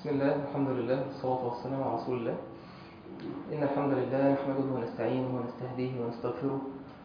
بسم الله الحمد لله والصلاة والسلام على رسول الله إن الحمد لله نحمده ونستعينه ونستهديه ونستغفره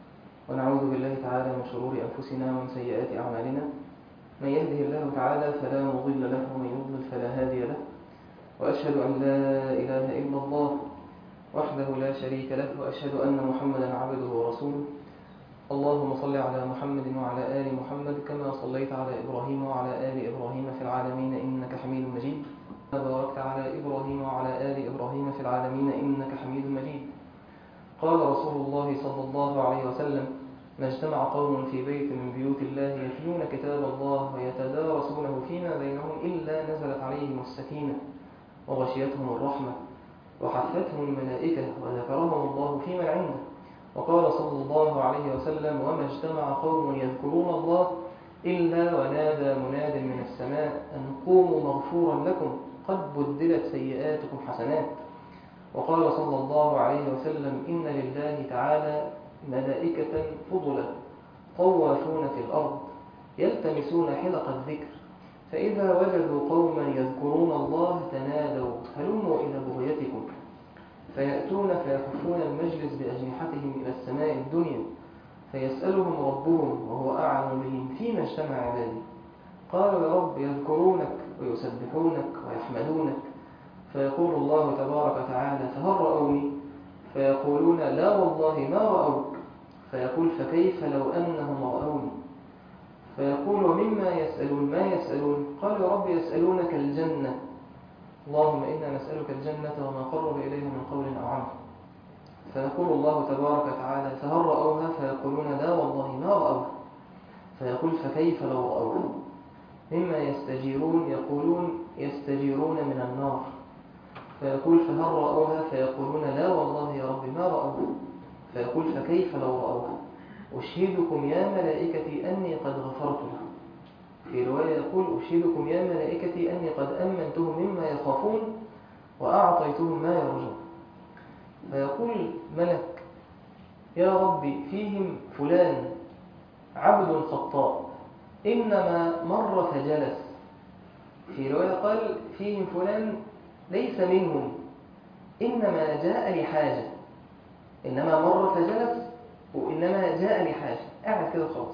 ونعوذ بالله تعالى من شرور أنفسنا ومن سيئات أعمالنا من يهده الله تعالى فلا مضل له ومن يضلل فلا هادي له وأشهد أن لا إله إلا الله وحده لا شريك له وأشهد أن محمدا عبده ورسوله اللهم صل على محمد وعلى آل محمد كما صليت على إبراهيم وعلى آل إبراهيم في العالمين إنك حميد مجيد باركت على إبراهيم وعلى آل إبراهيم في العالمين إنك حميد مجيد قال رسول الله صلى الله عليه وسلم ما اجتمع قوم في بيت من بيوت الله يتلون كتاب الله ويتدارسونه فيما بينهم إلا نزلت عليهم السكينة وغشيتهم الرحمة وحفتهم الملائكة وذكرهم الله فيمن عنده وقال صلى الله عليه وسلم وما اجتمع قوم يذكرون الله إلا ونادى مناد من السماء أن قوموا مغفورا لكم قد بدلت سيئاتكم حسنات وقال صلى الله عليه وسلم إن لله تعالى ملائكة فضلا طوافون في الأرض يلتمسون حلق الذكر فإذا وجدوا قوما يذكرون الله تنادوا هلموا إلى بغيتكم فيأتون فيحفون المجلس بأجنحتهم إلى السماء الدنيا فيسألهم ربهم وهو أعلم بهم فيما اجتمع عبادي قالوا يا رب يذكرونك ويسبحونك ويحمدونك فيقول الله تبارك وتعالى فهل رأوني فيقولون لا والله ما رأوك فيقول فكيف لو أنهم رأوني فيقول مما يسألون ما يسألون قال يا رب يسألونك الجنة اللهم إنا نسألك الجنة وما قرب إليها من قول أو عمل فيقول الله تبارك وتعالى فهل رأوها فيقولون لا والله ما رأوها فيقول فكيف لو رأوها مما يستجيرون يقولون يستجيرون من النار فيقول فهل رأوها فيقولون لا والله يا رب ما رأوها فيقول فكيف لو رأوها أشهدكم يا ملائكتي أني قد غفرت لهم في رواية يقول أشهدكم يا ملائكتي أني قد أمنتهم مما يخافون وأعطيتهم ما يرجون فيقول ملك يا ربي فيهم فلان عبد خطاء إنما مر فجلس في رواية قال فيهم فلان ليس منهم إنما جاء لحاجة إنما مر فجلس وإنما جاء لحاجة قاعد كده خلاص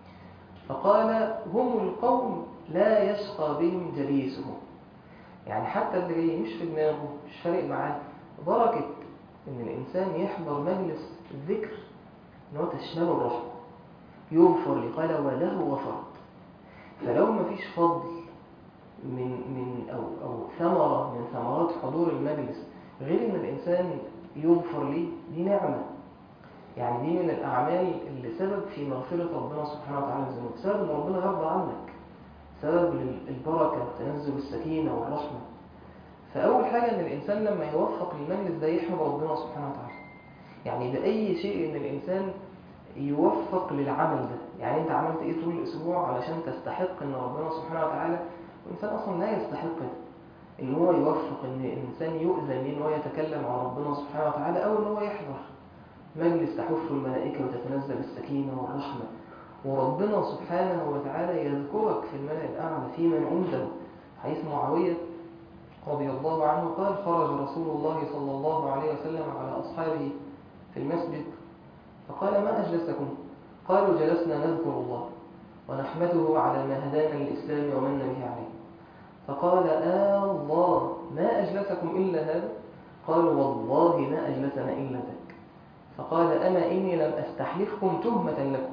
فقال هم القوم لا يشقى بهم جليسهم يعني حتى اللي جاي مش في دماغه مش فارق معاه بركة إن الإنسان يحضر مجلس الذكر إن هو تشمله الرحمة يغفر لقال وله غفرت فلو ما فيش فضل من من أو أو ثمرة من ثمرات حضور المجلس غير إن الإنسان يغفر ليه دي نعمة يعني دي من الأعمال اللي سبب في مغفرة ربنا سبحانه وتعالى الذنوب سبب إن ربنا يرضى عنك سبب للبركة وتنزل السكينة والرحمة فأول حاجة إن الإنسان لما يوفق للمجلس ده يحمد ربنا سبحانه وتعالى يعني بأي شيء إن الإنسان يوفق للعمل ده يعني أنت عملت إيه طول الأسبوع علشان تستحق إن ربنا سبحانه وتعالى الإنسان أصلا لا يستحق ده إن هو يوفق إن الإنسان يؤذن إن هو يتكلم عن ربنا سبحانه وتعالى أو إن هو يحضر مجلس تحف الملائكة وتتنزل السكينة والرحمة وربنا سبحانه وتعالى يذكرك في الملأ الأعلى في من عنده حيث معاوية رضي الله عنه قال خرج رسول الله صلى الله عليه وسلم على أصحابه في المسجد فقال ما أجلسكم قالوا جلسنا نذكر الله ونحمده على ما هدانا للإسلام ومن به عليه فقال آه الله ما أجلسكم إلا هذا قالوا والله ما أجلسنا إلا ذاك فقال أما إني لم أستحلفكم تهمة لكم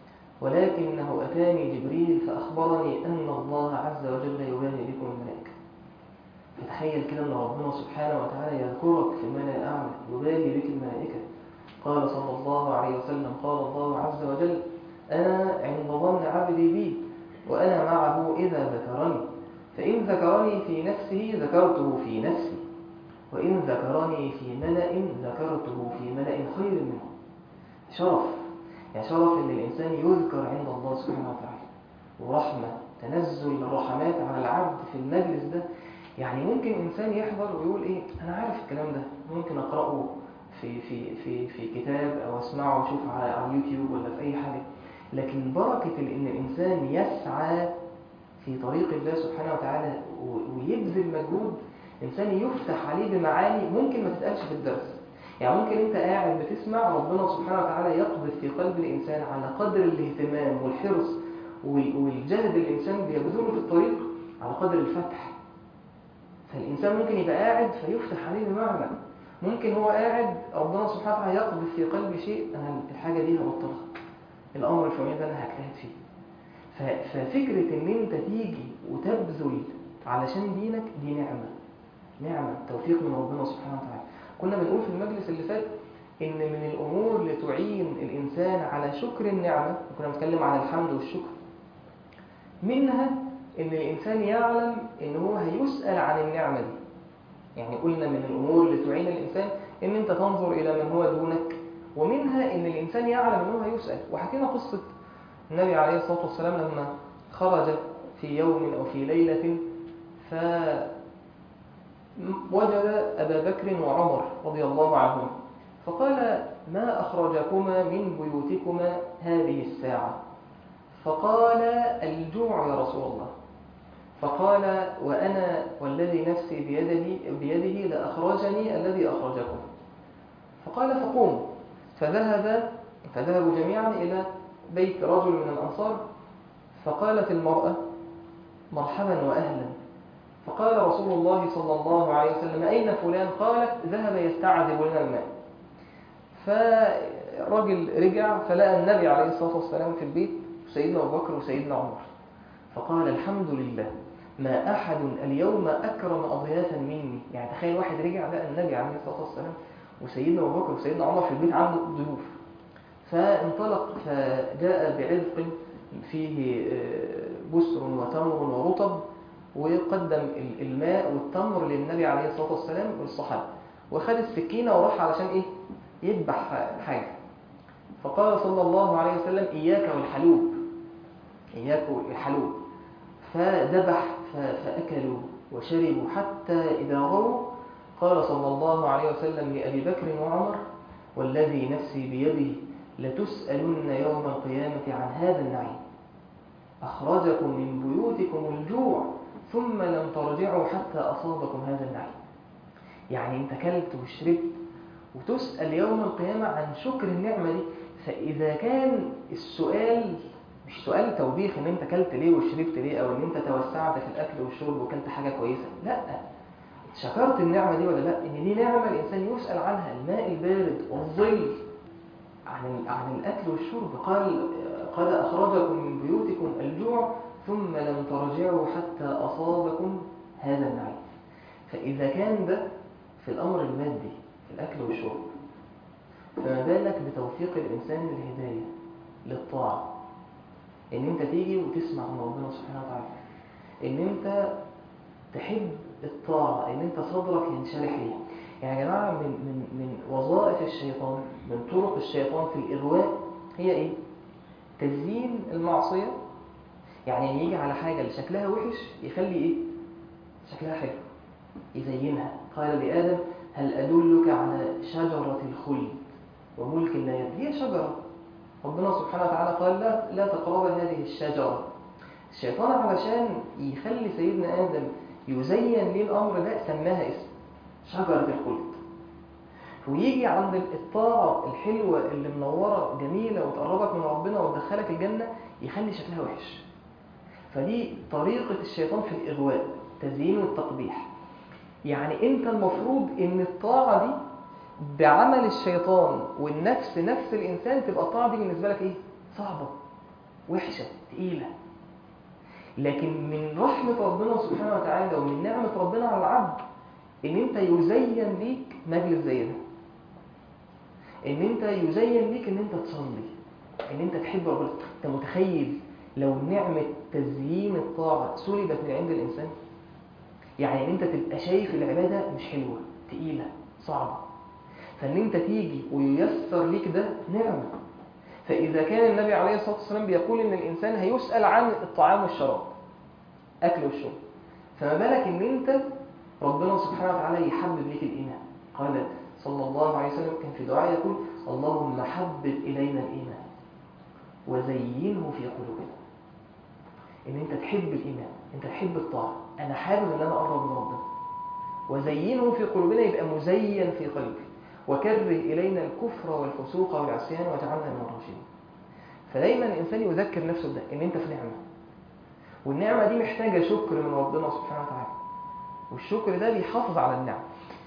ولكنه أتاني جبريل فأخبرني أن الله عز وجل يبالي بكم الملائكة فتخيل كده أن ربنا سبحانه وتعالى يذكرك في الملأ الأعلى يبالي بك الملائكة قال صلى الله عليه وسلم قال الله عز وجل أنا عند ظن عبدي بي وأنا معه إذا ذكرني فإن ذكرني في نفسه ذكرته في نفسي وإن ذكرني في ملأ ذكرته في ملأ خير منه شرف يعني شرف إن الإنسان يذكر عند الله سبحانه وتعالى ورحمة تنزل الرحمات على العبد في المجلس ده يعني ممكن إنسان يحضر ويقول إيه أنا عارف الكلام ده ممكن أقرأه في, في, في, في كتاب أو أسمعه وأشوف على, على اليوتيوب ولا في أي حاجة لكن بركة إن الإنسان يسعى في طريق الله سبحانه وتعالى ويبقى يبذل مجهود إنسان يفتح عليه بمعاني ممكن ما تتقالش في الدرس يعني ممكن أنت قاعد بتسمع ربنا سبحانه وتعالى يقذف في قلب الإنسان على قدر الاهتمام والحرص والجهد الإنسان بيبذله في الطريق على قدر الفتح فالإنسان ممكن يبقى قاعد فيفتح عليه بمعنى ممكن هو قاعد ربنا سبحانه وتعالى يقذف في قلبي شيء أنا الحاجة دي هبطلها الأمر الفلاني ده أنا هجتهد فيه ففكرة إن أنت تيجي وتبذل علشان دينك دي نعمة نعمة توفيق من ربنا سبحانه وتعالى كنا بنقول في المجلس اللي فات إن من الأمور اللي تعين الإنسان على شكر النعمة كنا بنتكلم عن الحمد والشكر منها إن الإنسان يعلم إن هو هيسأل عن النعمة دي يعني قلنا من الأمور اللي تعين الإنسان إن أنت تنظر إلى من هو دونك ومنها إن الإنسان يعلم إن هو هيسأل وحكينا قصة النبي عليه الصلاة والسلام لما خرج في يوم أو في ليلة فوجد أبا بكر وعمر رضي الله عنهم فقال ما أخرجكما من بيوتكما هذه الساعة فقال الجوع يا رسول الله فقال وأنا والذي نفسي بيده, بيده لأخرجني الذي أخرجكم فقال فقوموا فذهب فذهبوا جميعا إلى بيت رجل من الأنصار فقالت المرأة مرحبا وأهلا فقال رسول الله صلى الله عليه وسلم أين فلان قالت ذهب يستعذب لنا الماء فرجل رجع فلقى النبي عليه الصلاة والسلام في البيت سيدنا أبو بكر وسيدنا عمر فقال الحمد لله ما أحد اليوم أكرم أضيافا مني يعني تخيل واحد رجع لقى النبي عليه الصلاة والسلام وسيدنا أبو بكر وسيدنا عمر في البيت عنده ضيوف فانطلق فجاء بعرق فيه بسر وتمر ورطب وقدم الماء والتمر للنبي عليه الصلاة والسلام والصحابة وخد السكينة وراح علشان إيه يذبح حاجة فقال صلى الله عليه وسلم إياك والحلوب إياك والحلوب فذبح فأكلوا وشربوا حتى إذا غروا قال صلى الله عليه وسلم لأبي بكر وعمر والذي نفسي بيده لتسألن يوم القيامة عن هذا النعيم أخرجكم من بيوتكم الجوع ثم لم ترجعوا حتى أصابكم هذا النعيم يعني انت كلت وشربت وتسأل يوم القيامة عن شكر النعمة دي فإذا كان السؤال مش سؤال توبيخ ان انت كلت ليه وشربت ليه او ان انت توسعت في الاكل والشرب وكلت حاجة كويسة لا شكرت النعمة دي ولا لا ان دي نعمة الانسان يسأل عنها الماء البارد والظل عن عن الاكل والشرب قال قال اخرجكم من بيوتكم الجوع ثم لم ترجعوا حتى اصابكم هذا النعيم فاذا كان ده في الامر المادي في الاكل والشرب فما بالك بتوفيق الانسان للهدايه للطاعه ان انت تيجي وتسمع من ربنا سبحانه وتعالى ان انت تحب الطاعة ان انت صدرك ينشرح ليها يعني يا جماعة من, من, من وظائف الشيطان من طرق الشيطان في الإغواء هي ايه تزيين المعصية يعني يجي على حاجة اللي شكلها وحش يخلي ايه شكلها حلو يزينها قال لآدم هل أدلك على شجرة الخلد وملك لا يبلى هي شجرة ربنا سبحانه وتعالى قال لا, لا تقرب هذه الشجرة الشيطان علشان يخلي سيدنا آدم يزين ليه الأمر ده سماها اسم شجرة الخلد ويجي عند الطاعة الحلوة اللي منورة جميلة وتقربك من ربنا وتدخلك الجنة يخلي شكلها وحش فدي طريقة الشيطان في الإغواء تزيين والتقبيح يعني انت المفروض ان الطاعة دي بعمل الشيطان والنفس نفس الإنسان تبقى الطاعة دي بالنسبة لك إيه؟ صعبة وحشة تقيلة لكن من رحمة ربنا سبحانه وتعالى ومن نعمة ربنا على العبد إن أنت يزين ليك مجلس زي ده إن أنت يزين ليك إن أنت تصلي إن أنت تحب ربنا أنت متخيل لو نعمة تزيين الطاعة سلبت من عند الإنسان يعني إن أنت تبقى شايف العبادة مش حلوة تقيلة صعبة فان انت تيجي وييسر ليك ده نعمة فإذا كان النبي عليه الصلاة والسلام بيقول إن الإنسان هيسأل عن الطعام والشراب أكل والشرب فما بالك إن أنت ربنا سبحانه وتعالى يحبب ليك الإيمان قال صلى الله عليه وسلم كان في دعاء يقول اللهم حبب إلينا الإيمان وزينه في قلوبنا إن أنت تحب الإيمان أنت تحب الطاعة انا حابب ان انا اقرب من ربنا وزينه في قلوبنا يبقى مزين في قلبي وكره الينا الكفر والفسوق والعصيان وجعلنا من الراشدين فدايما الانسان يذكر نفسه ده ان انت في نعمه والنعمه دي محتاجه شكر من ربنا سبحانه وتعالى والشكر ده بيحافظ على النعم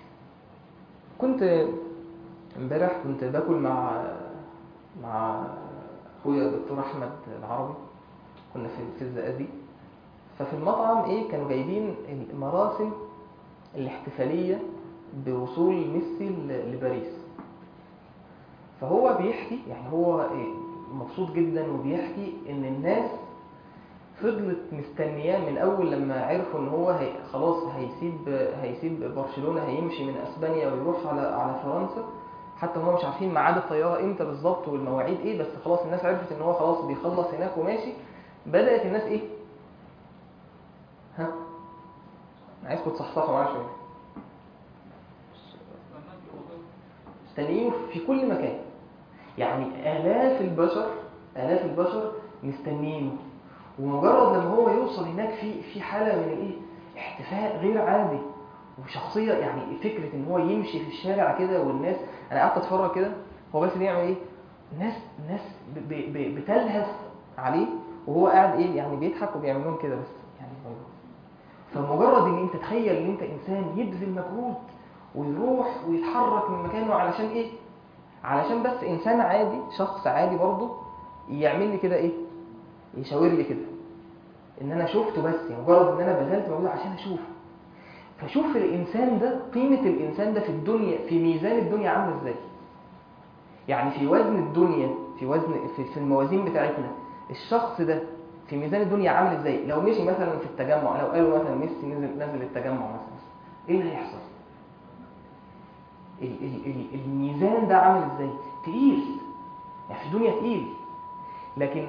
كنت امبارح كنت باكل مع مع اخويا الدكتور احمد العربي كنا في في الزقازيق ففي المطعم ايه كانوا جايبين المراسم الاحتفاليه بوصول ميسي ل- لباريس فهو بيحكي يعني هو إيه مبسوط جدا وبيحكي ان الناس فضلت مستنياه من اول لما عرفوا ان هو هي خلاص هيسيب هيسيب برشلونه هيمشي من اسبانيا ويروح على على فرنسا حتى هم مش عارفين ميعاد الطياره امتى بالظبط والمواعيد ايه بس خلاص الناس عرفت ان هو خلاص بيخلص هناك وماشي بدات الناس ايه ها أنا عايزكم تصحصحوا معايا شويه مستنيين في كل مكان يعني آلاف البشر آلاف البشر مستنيينه ومجرد لما هو يوصل هناك في في حالة من الايه احتفاء غير عادي وشخصية يعني فكرة ان هو يمشي في الشارع كده والناس انا قعدت اتفرج كده هو بس بيعمل ايه الناس الناس ب- ب- ب- بتلهث عليه وهو قاعد ايه يعني بيضحك وبيعمل لهم كده بس يعني فمجرد ان انت تخيل ان انت انسان يبذل مجهود ويروح ويتحرك من مكانه علشان ايه علشان بس انسان عادي شخص عادي برضه يعمل لي كده ايه يشاور لي كده ان انا شفته بس يعني مجرد ان انا بذلت مجهود عشان اشوفه فشوف الانسان ده قيمه الانسان ده في الدنيا في ميزان الدنيا عامل ازاي يعني في وزن الدنيا في وزن في, في الموازين بتاعتنا الشخص ده في ميزان الدنيا عامل ازاي لو مشي مثلا في التجمع لو قالوا مثلا ميسي نزل نزل التجمع مثلا ايه اللي هيحصل ال- ال- ال- الميزان ده عامل ازاي تقيل يعني في الدنيا تقيل لكن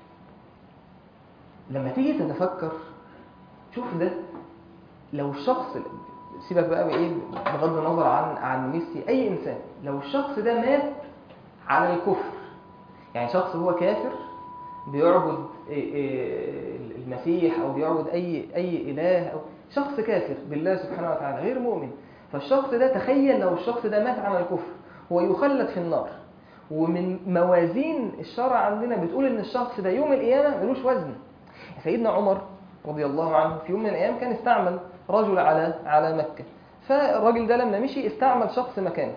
لما تيجي تتفكر شوف ده لو الشخص سيبك بقى بايه بغض النظر عن عن ميسي اي انسان لو الشخص ده مات على الكفر يعني شخص هو كافر بيعبد إيه إيه المسيح او بيعبد اي اي اله او شخص كافر بالله سبحانه وتعالى غير مؤمن فالشخص ده تخيل لو الشخص ده مات على الكفر هو يخلد في النار ومن موازين الشرع عندنا بتقول ان الشخص ده يوم القيامه ملوش وزن سيدنا عمر رضي الله عنه في يوم من الايام كان استعمل رجل على على مكه فالراجل ده لما مشي استعمل شخص مكانه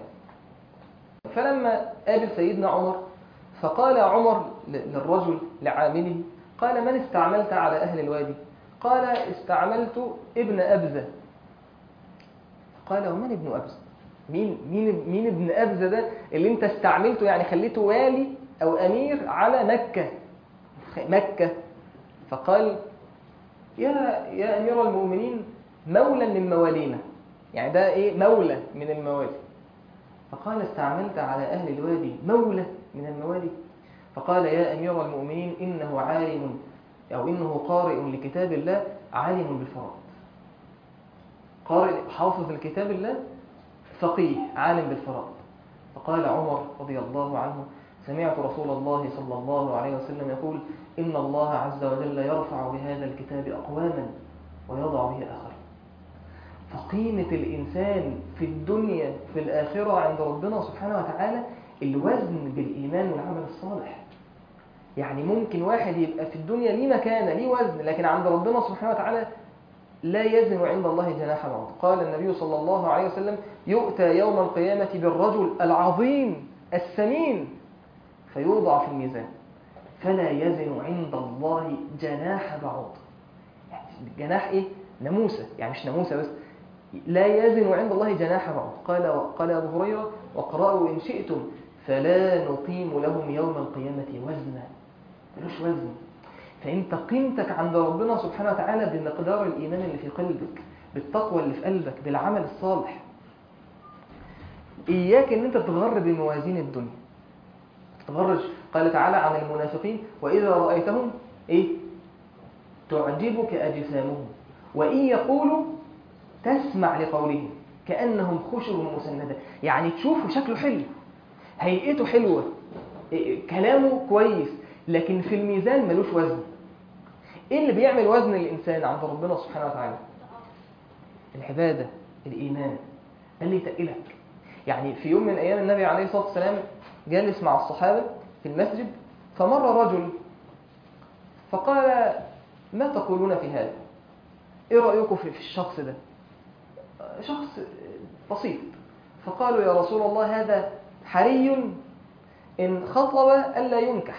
فلما قابل سيدنا عمر فقال عمر للرجل لعامله قال من استعملت على أهل الوادي قال استعملت ابن أبزة قال ومن ابن أبزة مين, مين, مين ابن أبزة ده اللي انت استعملته يعني خليته والي أو أمير على مكة مكة فقال يا, يا أمير المؤمنين مولى من موالينا يعني ده إيه مولى من الموالي فقال استعملت على أهل الوادي مولى من الموالي فقال يا أمير المؤمنين إنه عالم أو إنه قارئ لكتاب الله عالم بالفرائض قارئ حافظ لكتاب الله فقيه عالم بالفرائض فقال عمر رضي الله عنه سمعت رسول الله صلى الله عليه وسلم يقول إن الله عز وجل يرفع بهذا الكتاب أقواما ويضع به آخرين فقيمة الإنسان في الدنيا في الآخرة عند ربنا سبحانه وتعالى الوزن بالإيمان والعمل الصالح يعني ممكن واحد يبقى في الدنيا ليه مكانة ليه وزن لكن عند ربنا سبحانه وتعالى لا يزن عند الله جناح بعوض قال النبي صلى الله عليه وسلم يؤتى يوم القيامة بالرجل العظيم السمين فيوضع في الميزان فلا يزن عند الله جناح بعوض يعني جناح ايه ناموسة يعني مش ناموسة بس لا يزن عند الله جناح بعوض قال قال ابو هريره واقرأوا إن شئتم فلا نقيم لهم يوم القيامة وزنا ملوش وزن فأنت قيمتك عند ربنا سبحانه وتعالى بمقدار الإيمان اللي في قلبك بالتقوى اللي في قلبك بالعمل الصالح إياك أن أنت تتغر بموازين الدنيا تتغرج قال تعالى عن المنافقين وإذا رأيتهم إيه تعجبك أجسامهم وإن يقولوا تسمع لقولهم كأنهم خشب مسندة يعني تشوفه شكله حلو هيئته حلوة كلامه كويس لكن في الميزان ملوش وزن ايه اللي بيعمل وزن الانسان عند ربنا سبحانه وتعالى العبادة الإيمان قال لي تقلك يعني في يوم من أيام النبي عليه الصلاة والسلام جالس مع الصحابة في المسجد فمر رجل فقال ما تقولون في هذا ايه رأيكم في الشخص ده شخص بسيط فقالوا يا رسول الله هذا حري إن خطب ألا ينكح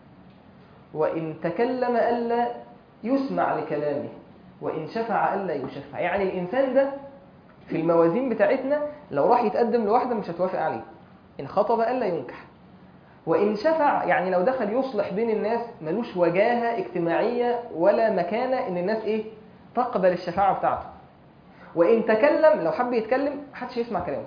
وإن تكلم ألا يسمع لكلامه وإن شفع ألا يشفع يعني الإنسان ده في الموازين بتاعتنا لو راح يتقدم لواحدة مش هتوافق عليه إن خطب ألا ينكح وإن شفع يعني لو دخل يصلح بين الناس ملوش وجاهة اجتماعية ولا مكانة إن الناس إيه تقبل الشفاعة بتاعته وإن تكلم لو حب يتكلم محدش يسمع كلامه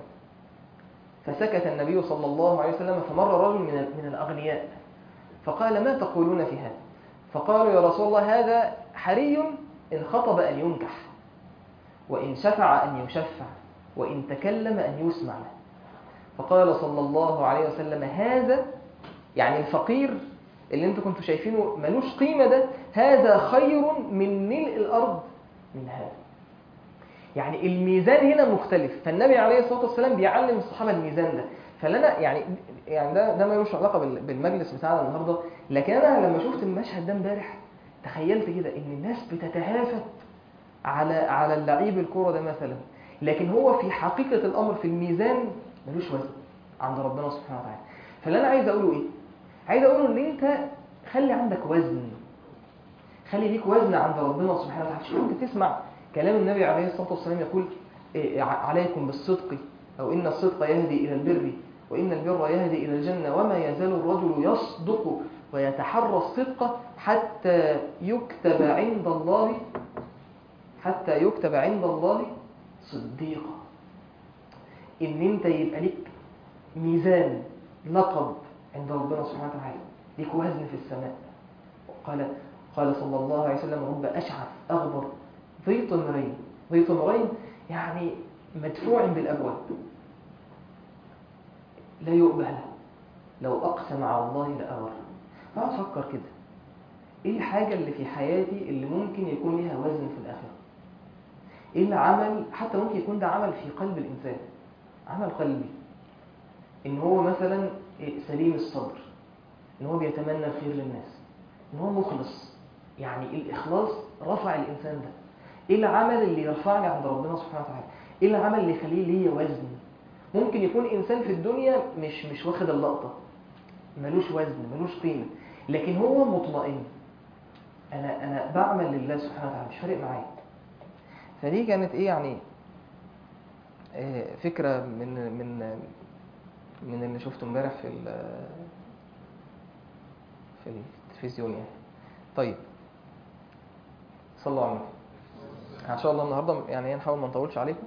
فسكت النبي صلى الله عليه وسلم فمر رجل من من الأغنياء فقال ما تقولون في هذا فقالوا يا رسول الله هذا حري إن خطب أن ينكح وإن شفع أن يشفع وإن تكلم أن يسمع له فقال صلى الله عليه وسلم هذا يعني الفقير اللي انتوا كنتوا شايفينه ملوش قيمة ده هذا خير من ملء الأرض من هذا يعني الميزان هنا مختلف فالنبي عليه الصلاة والسلام بيعلم الصحابة الميزان ده فلنا يعني يعني ده ده ملوش علاقة بالمجلس بتاعنا النهارده لكن انا لما شفت المشهد ده امبارح تخيلت كده ان الناس بتتهافت على على اللعيب الكوره ده مثلا لكن هو في حقيقة الأمر في الميزان ملوش وزن عند ربنا سبحانه وتعالى فاللي أنا عايز أقوله إيه؟ عايز أقوله إن أنت خلي عندك وزن خلي ليك وزن عند ربنا سبحانه وتعالى شوف أنت تسمع كلام النبي عليه الصلاة والسلام يقول إيه عليكم بالصدق أو إن الصدق يهدي إلى البر وإن البر يهدي إلى الجنة وما يزال الرجل يصدق ويتحرى الصدق حتى يكتب عند الله حتى يكتب عند الله صديقا ان انت يبقى ليك ميزان لقب عند ربنا سبحانه وتعالى ليك وزن في السماء قال قال صلى الله عليه وسلم رب اشعث اغبر ذي طمرين ذي طمرين يعني مدفوع بالابواب لا يؤبه له لو اقسم على الله لأبر فاقعد افكر كده ايه الحاجه اللي في حياتي اللي ممكن يكون ليها وزن في الاخره ايه العمل حتى ممكن يكون ده عمل في قلب الانسان عمل قلبي ان هو مثلا سليم الصدر ان هو بيتمنى الخير للناس ان هو مخلص يعني الاخلاص رفع الانسان ده ايه العمل اللي يرفعني عند ربنا سبحانه وتعالى ايه العمل اللي يخليه ليا وزن ممكن يكون انسان في الدنيا مش مش واخد اللقطه ملوش وزن ملوش قيمه لكن هو مطمئن انا انا بعمل لله سبحانه وتعالى مش فارق معايا فدي كانت ايه يعني إيه فكره من من من اللي شفته امبارح في في التلفزيون يعني طيب صلوا على النبي ان شاء الله النهارده يعني نحاول ما نطولش عليكم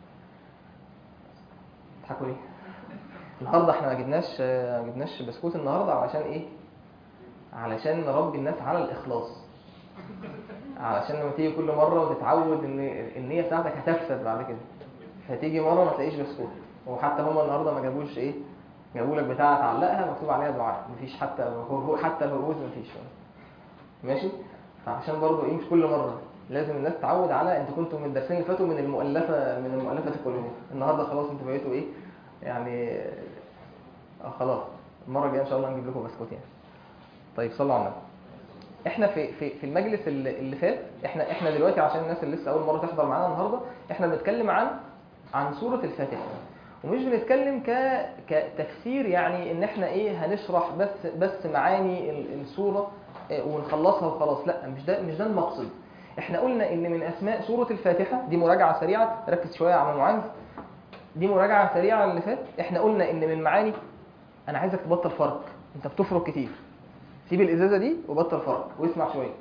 تضحكوا ليه النهارده احنا ما جبناش ما جبناش بسكوت النهارده علشان ايه علشان نربي الناس على الاخلاص علشان لما تيجي كل مره وتتعود ان النيه بتاعتك هتفسد بعد كده فتيجي مره ما تلاقيش بسكوت وحتى هما النهارده ما جابوش ايه جابوا لك بتاعه تعلقها مكتوب عليها دعاء مفيش حتى هو حتى الهروز مفيش ماشي فعشان برضه ايه مش كل مره لازم الناس تتعود على انتوا كنتوا من الدرسين اللي فاتوا من المؤلفه من المؤلفه القلوب النهارده خلاص انتوا بقيتوا ايه يعني اه خلاص المره الجايه ان شاء الله نجيب لكم بسكوت يعني طيب صلوا على النبي احنا في في في المجلس اللي, اللي فات احنا احنا دلوقتي عشان الناس اللي لسه اول مره تحضر معانا النهارده احنا بنتكلم عن عن سوره الفاتحه ومش بنتكلم ك كتفسير يعني ان احنا ايه هنشرح بس بس معاني السوره ونخلصها وخلاص لا مش ده مش ده المقصد احنا قلنا ان من اسماء سوره الفاتحه دي مراجعه سريعه ركز شويه على معاذ دي مراجعه سريعه اللي فات احنا قلنا ان من معاني انا عايزك تبطل فرق انت بتفرق كتير سيب الازازه دي وبطل فرق واسمع شويه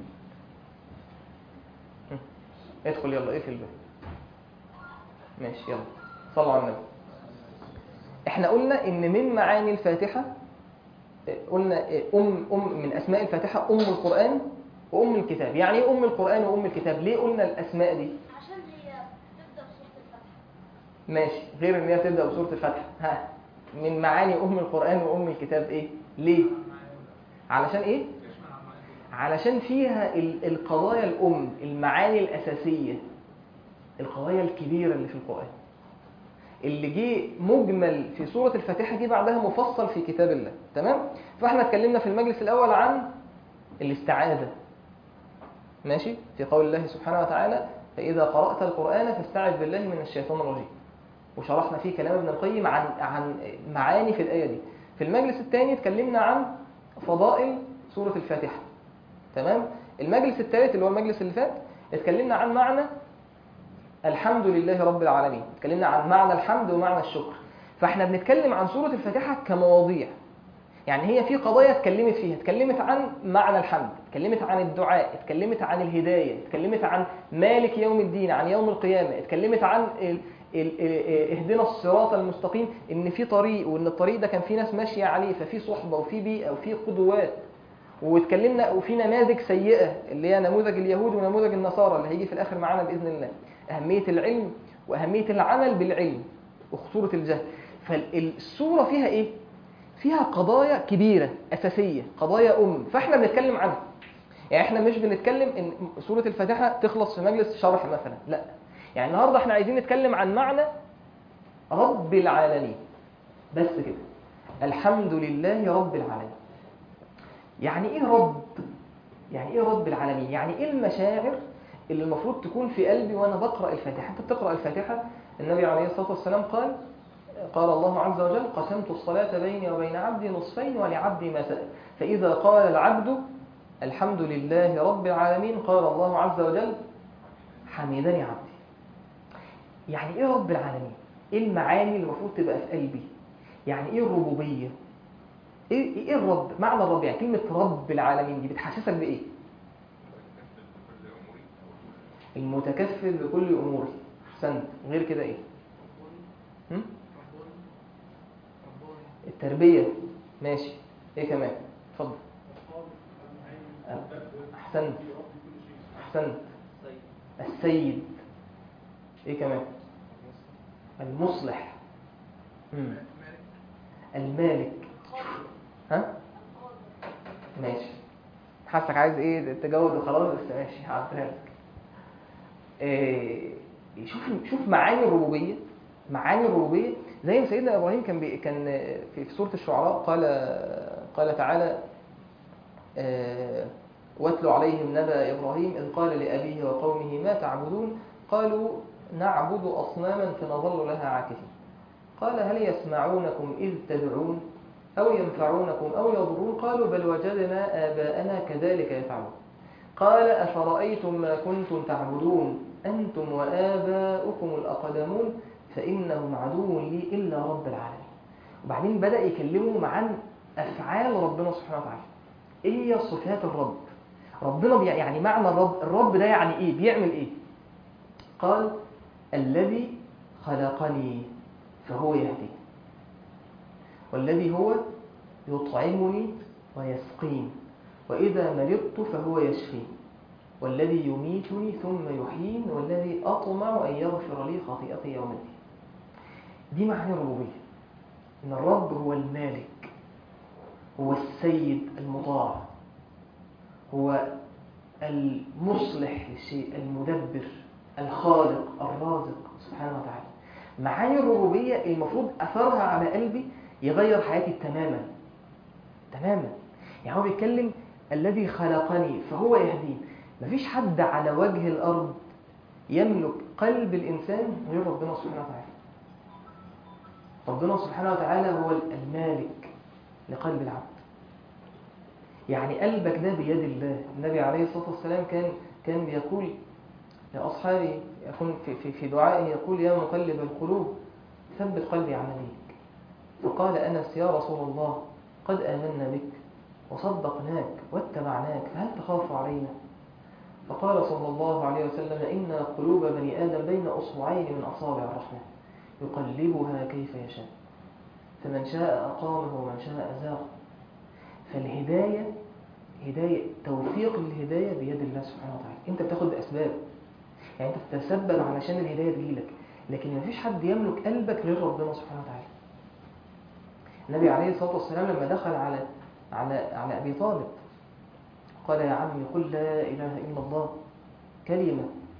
ادخل يلا اقفل الباب ماشي يلا صلوا على النبي احنا قلنا ان من معاني الفاتحه قلنا ام ام من اسماء الفاتحه ام القران وام الكتاب يعني ايه ام القران وام الكتاب ليه قلنا الاسماء دي عشان هي بتبدا بسوره الفتح ماشي غير ان هي تبدا بسوره الفتح ها من معاني ام القران وام الكتاب ايه ليه علشان ايه علشان فيها ال- القضايا الام المعاني الاساسيه القضايا الكبيرة اللي في القرآن اللي جه مجمل في سورة الفاتحة جه بعدها مفصل في كتاب الله تمام فاحنا اتكلمنا في المجلس الأول عن الاستعاذة ماشي في قول الله سبحانه وتعالى فإذا قرأت القرآن فاستعذ بالله من الشيطان الرجيم وشرحنا فيه كلام ابن القيم عن عن معاني في الآية دي في المجلس الثاني اتكلمنا عن فضائل سورة الفاتحة تمام المجلس الثالث اللي هو المجلس اللي فات اتكلمنا عن معنى الحمد لله رب العالمين اتكلمنا عن معنى الحمد ومعنى الشكر فاحنا بنتكلم عن سورة الفاتحة كمواضيع يعني هي في قضايا اتكلمت فيها اتكلمت عن معنى الحمد اتكلمت عن الدعاء اتكلمت عن الهداية اتكلمت عن مالك يوم الدين عن يوم القيامة اتكلمت عن ال... ال... ال... اهدنا الصراط المستقيم ان في طريق وان الطريق ده كان في ناس ماشية عليه ففي صحبة وفي بيئة وفي قدوات واتكلمنا وفي نماذج سيئة اللي هي نموذج اليهود ونموذج النصارى اللي هيجي في الآخر معانا بإذن الله أهمية العلم وأهمية العمل بالعلم وخطورة الجهل فالسورة فيها إيه؟ فيها قضايا كبيرة أساسية قضايا أم فإحنا بنتكلم عنها يعني إحنا مش بنتكلم إن سورة الفاتحة تخلص في مجلس شرح مثلا لا يعني النهاردة إحنا عايزين نتكلم عن معنى رب العالمين بس كده الحمد لله رب العالمين يعني ايه رب يعني ايه رب العالمين يعني ايه المشاعر اللي المفروض تكون في قلبي وانا بقرا الفاتحه انت بتقرا الفاتحه النبي عليه الصلاه والسلام قال قال الله عز وجل قسمت الصلاه بيني وبين عبدي نصفين ولعبدي ما سال فاذا قال العبد الحمد لله رب العالمين قال الله عز وجل حمدني عبدي يعني ايه رب العالمين ايه المعاني اللي المفروض تبقى في قلبي يعني ايه الربوبيه ايه ايه الرب معنى الرب يعني كلمه رب العالمين دي بتحسسك بايه المتكفل بكل اموري احسنت غير كده ايه هم؟ التربيه ماشي ايه كمان اتفضل احسنت احسنت السيد ايه كمان المصلح مم. المالك ها ماشي حاسك عايز ايه تجاوب وخلاص بس ماشي هعديها لك إيه شوف شوف معاني الربوبيه معاني الربوبيه زي ما سيدنا ابراهيم كان بي كان في في سوره الشعراء قال قال تعالى آه واتل عليهم نبأ إبراهيم إذ قال لأبيه وقومه ما تعبدون قالوا نعبد أصناما فنظل لها عاكفين قال هل يسمعونكم إذ تدعون أو ينفعونكم أو يضرون قالوا بل وجدنا آباءنا كذلك يفعلون قال أفرأيتم ما كنتم تعبدون أنتم وآباؤكم الأقدمون فإنهم عدو لي إلا رب العالمين وبعدين بدأ يكلمهم عن أفعال ربنا سبحانه وتعالى إيه هي صفات الرب ربنا يعني معنى الرب الرب ده يعني إيه بيعمل إيه قال الذي خلقني فهو يهدي والذي هو يطعمني ويسقين وإذا مرضت فهو يشفين والذي يميتني ثم يحيين والذي أطمع أن يغفر لي خطيئتي يوم الدين دي معنى الربوبية إن الرب هو المالك هو السيد المطاع هو المصلح للشيء المدبر الخالق الرازق سبحانه وتعالى معاني الربوبية المفروض أثرها على قلبي يغير حياتي تماما تماما يعني هو بيتكلم الذي خلقني فهو يهدين مفيش حد على وجه الأرض يملك قلب الإنسان غير ربنا سبحانه وتعالى ربنا سبحانه وتعالى هو المالك لقلب العبد يعني قلبك ده بيد الله النبي عليه الصلاة والسلام كان كان بيقول لأصحابه يكون في, في, في دعائه يقول يا مقلب القلوب ثبت قلبي على دينك فقال أنس يا رسول الله قد آمنا بك وصدقناك واتبعناك فهل تخاف علينا فقال صلى الله عليه وسلم إن قلوب بني آدم بين أصبعين من أصابع الرحمن يقلبها كيف يشاء فمن شاء أقامه ومن شاء أزاغه فالهداية هداية توفيق الهداية بيد الله سبحانه وتعالى انت بتاخد بأسباب يعني انت بتتسبب علشان الهداية تجيلك لكن مفيش حد يملك قلبك غير ربنا سبحانه وتعالى النبي عليه الصلاة والسلام لما دخل على على على أبي طالب قال يا عمي قل لا إله إلا الله كلمة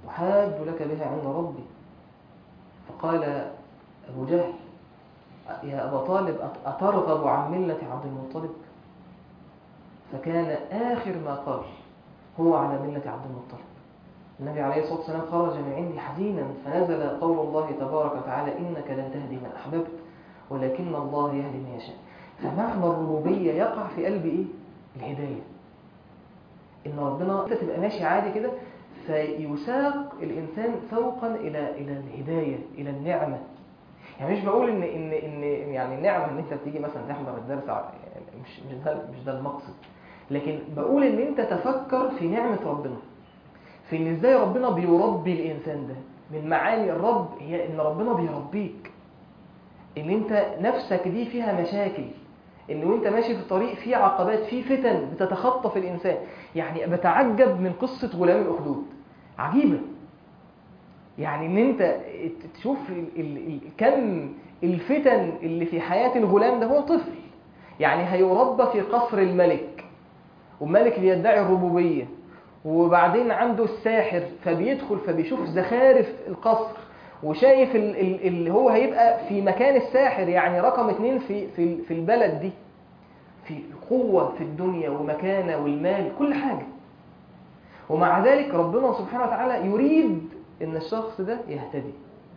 أحاج لك بها عند ربي فقال أبو جهل يا أبا طالب أت- أترغب عن ملة عبد المطلب فكان آخر ما قال هو على ملة عبد المطلب النبي عليه الصلاة والسلام خرج من عندي حزينا فنزل قول الله تبارك وتعالى إنك لن تهدي من أحببت ولكن الله يهدي من يشاء فمعنى الربوبية يقع في قلب إيه؟ الهداية إن ربنا أنت تبقى ماشي عادي كده فيساق الإنسان سوقا إلى إلى الهداية إلى النعمة يعني مش بقول إن إن إن يعني النعمة إن أنت بتيجي مثلا تحضر الدرس ع- يعني مش مش ده مش ده المقصد لكن بقول إن أنت تفكر في نعمة ربنا في إن إزاي ربنا بيربي الإنسان ده من معاني الرب هي إن ربنا بيربيك ان انت نفسك دي فيها مشاكل ان وانت ماشي في الطريق في عقبات في فتن بتتخطف الانسان يعني بتعجب من قصة غلام الاخدود عجيبة يعني ان انت تشوف ال ال ال كم الفتن اللي في حياة الغلام ده هو طفل يعني هيربى في قصر الملك والملك بيدعي الربوبية وبعدين عنده الساحر فبيدخل فبيشوف زخارف القصر وشايف ال- ال- اللي هو هيبقى في مكان الساحر يعني رقم اتنين في في في البلد دي في قوة في الدنيا ومكانة والمال كل حاجة ومع ذلك ربنا سبحانه وتعالى يريد ان الشخص ده يهتدي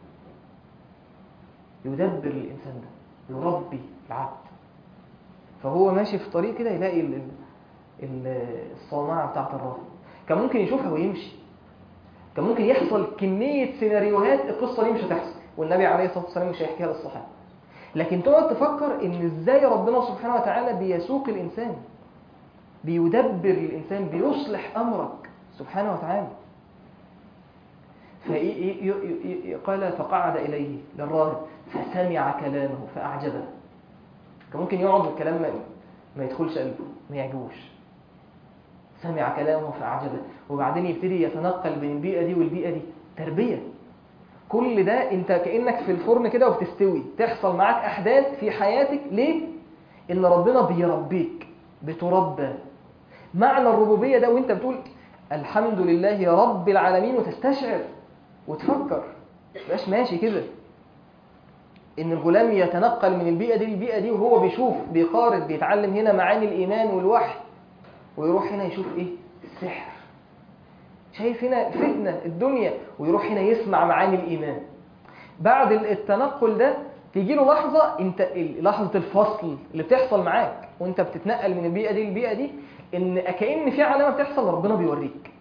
يدبر الانسان ده يربي العبد فهو ماشي في طريق كده يلاقي ال- ال- ال- الصومعة بتاعت الرافض كان ممكن يشوفها ويمشي كان ممكن يحصل كمية سيناريوهات القصة دي مش هتحصل والنبي عليه الصلاة والسلام مش هيحكيها للصحابة لكن تقعد تفكر ان ازاي ربنا سبحانه وتعالى بيسوق الانسان بيدبر الانسان بيصلح امرك سبحانه وتعالى فقال فقعد اليه للراهب فسمع كلامه فاعجبه كان ممكن يقعد الكلام ما, ما يدخلش قلبه ما يعجبوش سمع كلامه فأعجبه وبعدين يبتدي يتنقل بين البيئة دي والبيئة دي تربية كل ده انت كأنك في الفرن كده وبتستوي تحصل معاك أحداث في حياتك ليه؟ إن ربنا بيربيك بتربى معنى الربوبية ده وانت بتقول الحمد لله رب العالمين وتستشعر وتفكر مبقاش ماشي كده ان الغلام يتنقل من البيئة دي للبيئة دي وهو بيشوف بيقارن بيتعلم هنا معاني الإيمان والوحي ويروح هنا يشوف ايه السحر شايف هنا فتنة الدنيا ويروح هنا يسمع معاني الإيمان بعد التنقل ده تيجي له لحظة انت لحظة الفصل اللي بتحصل معاك وانت بتتنقل من البيئة دي للبيئة دي ان كأن في علامة بتحصل ربنا بيوريك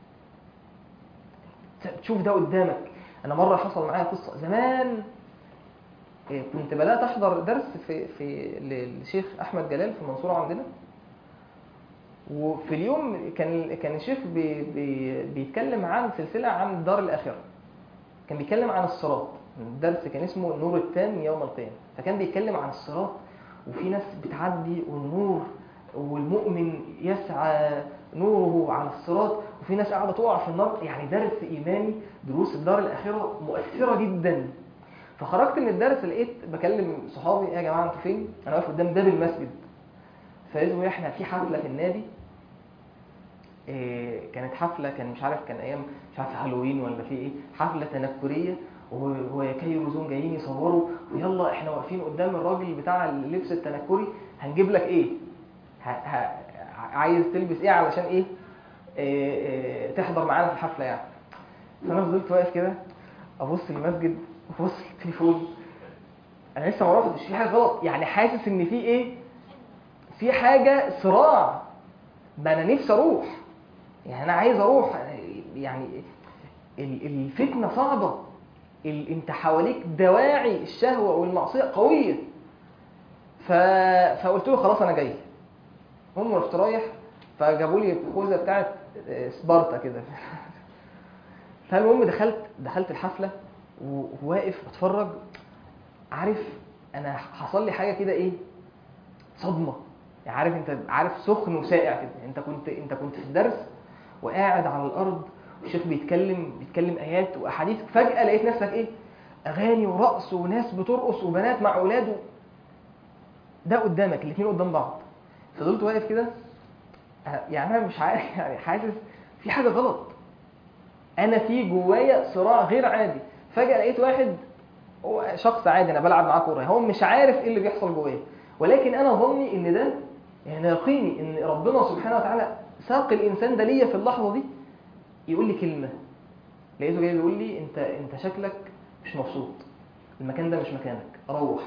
تشوف ده قدامك انا مرة حصل معايا قصة زمان إيه، كنت بدأت أحضر درس في في للشيخ أحمد جلال في المنصورة عندنا وفي اليوم كان كان الشيخ بي بي بيتكلم عن سلسلة عن الدار الآخرة كان بيتكلم عن الصراط الدرس كان اسمه النور التام يوم القيامة فكان بيتكلم عن الصراط وفي ناس بتعدي والنور والمؤمن يسعى نوره على الصراط وفي ناس قاعدة تقع في النار يعني درس إيماني دروس الدار الآخرة مؤثرة جدا فخرجت من الدرس لقيت بكلم صحابي ايه يا جماعة انتوا فين؟ أنا واقف قدام باب المسجد فقالوا احنا في حفلة في النادي إيه كانت حفلة كان مش عارف كان أيام مش عارف هالوين ولا في إيه حفلة تنكرية وكايرو زون جايين يصوروا ويلا احنا واقفين قدام الراجل بتاع اللبس التنكري هنجيب لك ايه؟ ه... ه... عايز تلبس ايه علشان ايه؟ إيه, إيه تحضر معانا في الحفلة يعني فأنا فضلت واقف كده أبص للمسجد وأبص للتليفون أنا لسه ما رافضش في حاجة غلط يعني حاسس إن في إيه؟ في حاجة صراع ما أنا نفسي أروح يعني أنا عايز أروح يعني الفتنة صعبة انت حواليك دواعي الشهوة والمعصية قوية ف... فقلت له خلاص أنا جاي هم رحت رايح فجابوا لي الخوذة بتاعت سبارتا كده فالمهم دخلت دخلت الحفلة وواقف بتفرج عارف أنا حصل لي حاجة كده إيه صدمة يعني عارف انت عارف سخن وساقع كده انت كنت انت كنت في الدرس وقاعد على الارض والشيخ بيتكلم بيتكلم ايات واحاديث فجاه لقيت نفسك ايه اغاني ورقص وناس بترقص وبنات مع اولاد ده قدامك الاثنين قدام بعض فضلت واقف كده يعني انا مش عارف يعني حاسس في حاجه غلط انا في جوايا صراع غير عادي فجاه لقيت واحد هو شخص عادي انا بلعب معاه كوره هو مش عارف ايه اللي بيحصل جوايا ولكن انا ظني ان ده يعني يقيني ان ربنا سبحانه وتعالى ساق الانسان ده ليا في اللحظه دي يقول لي كلمه لقيته جاي بيقول لي انت انت شكلك مش مبسوط المكان ده مش مكانك روح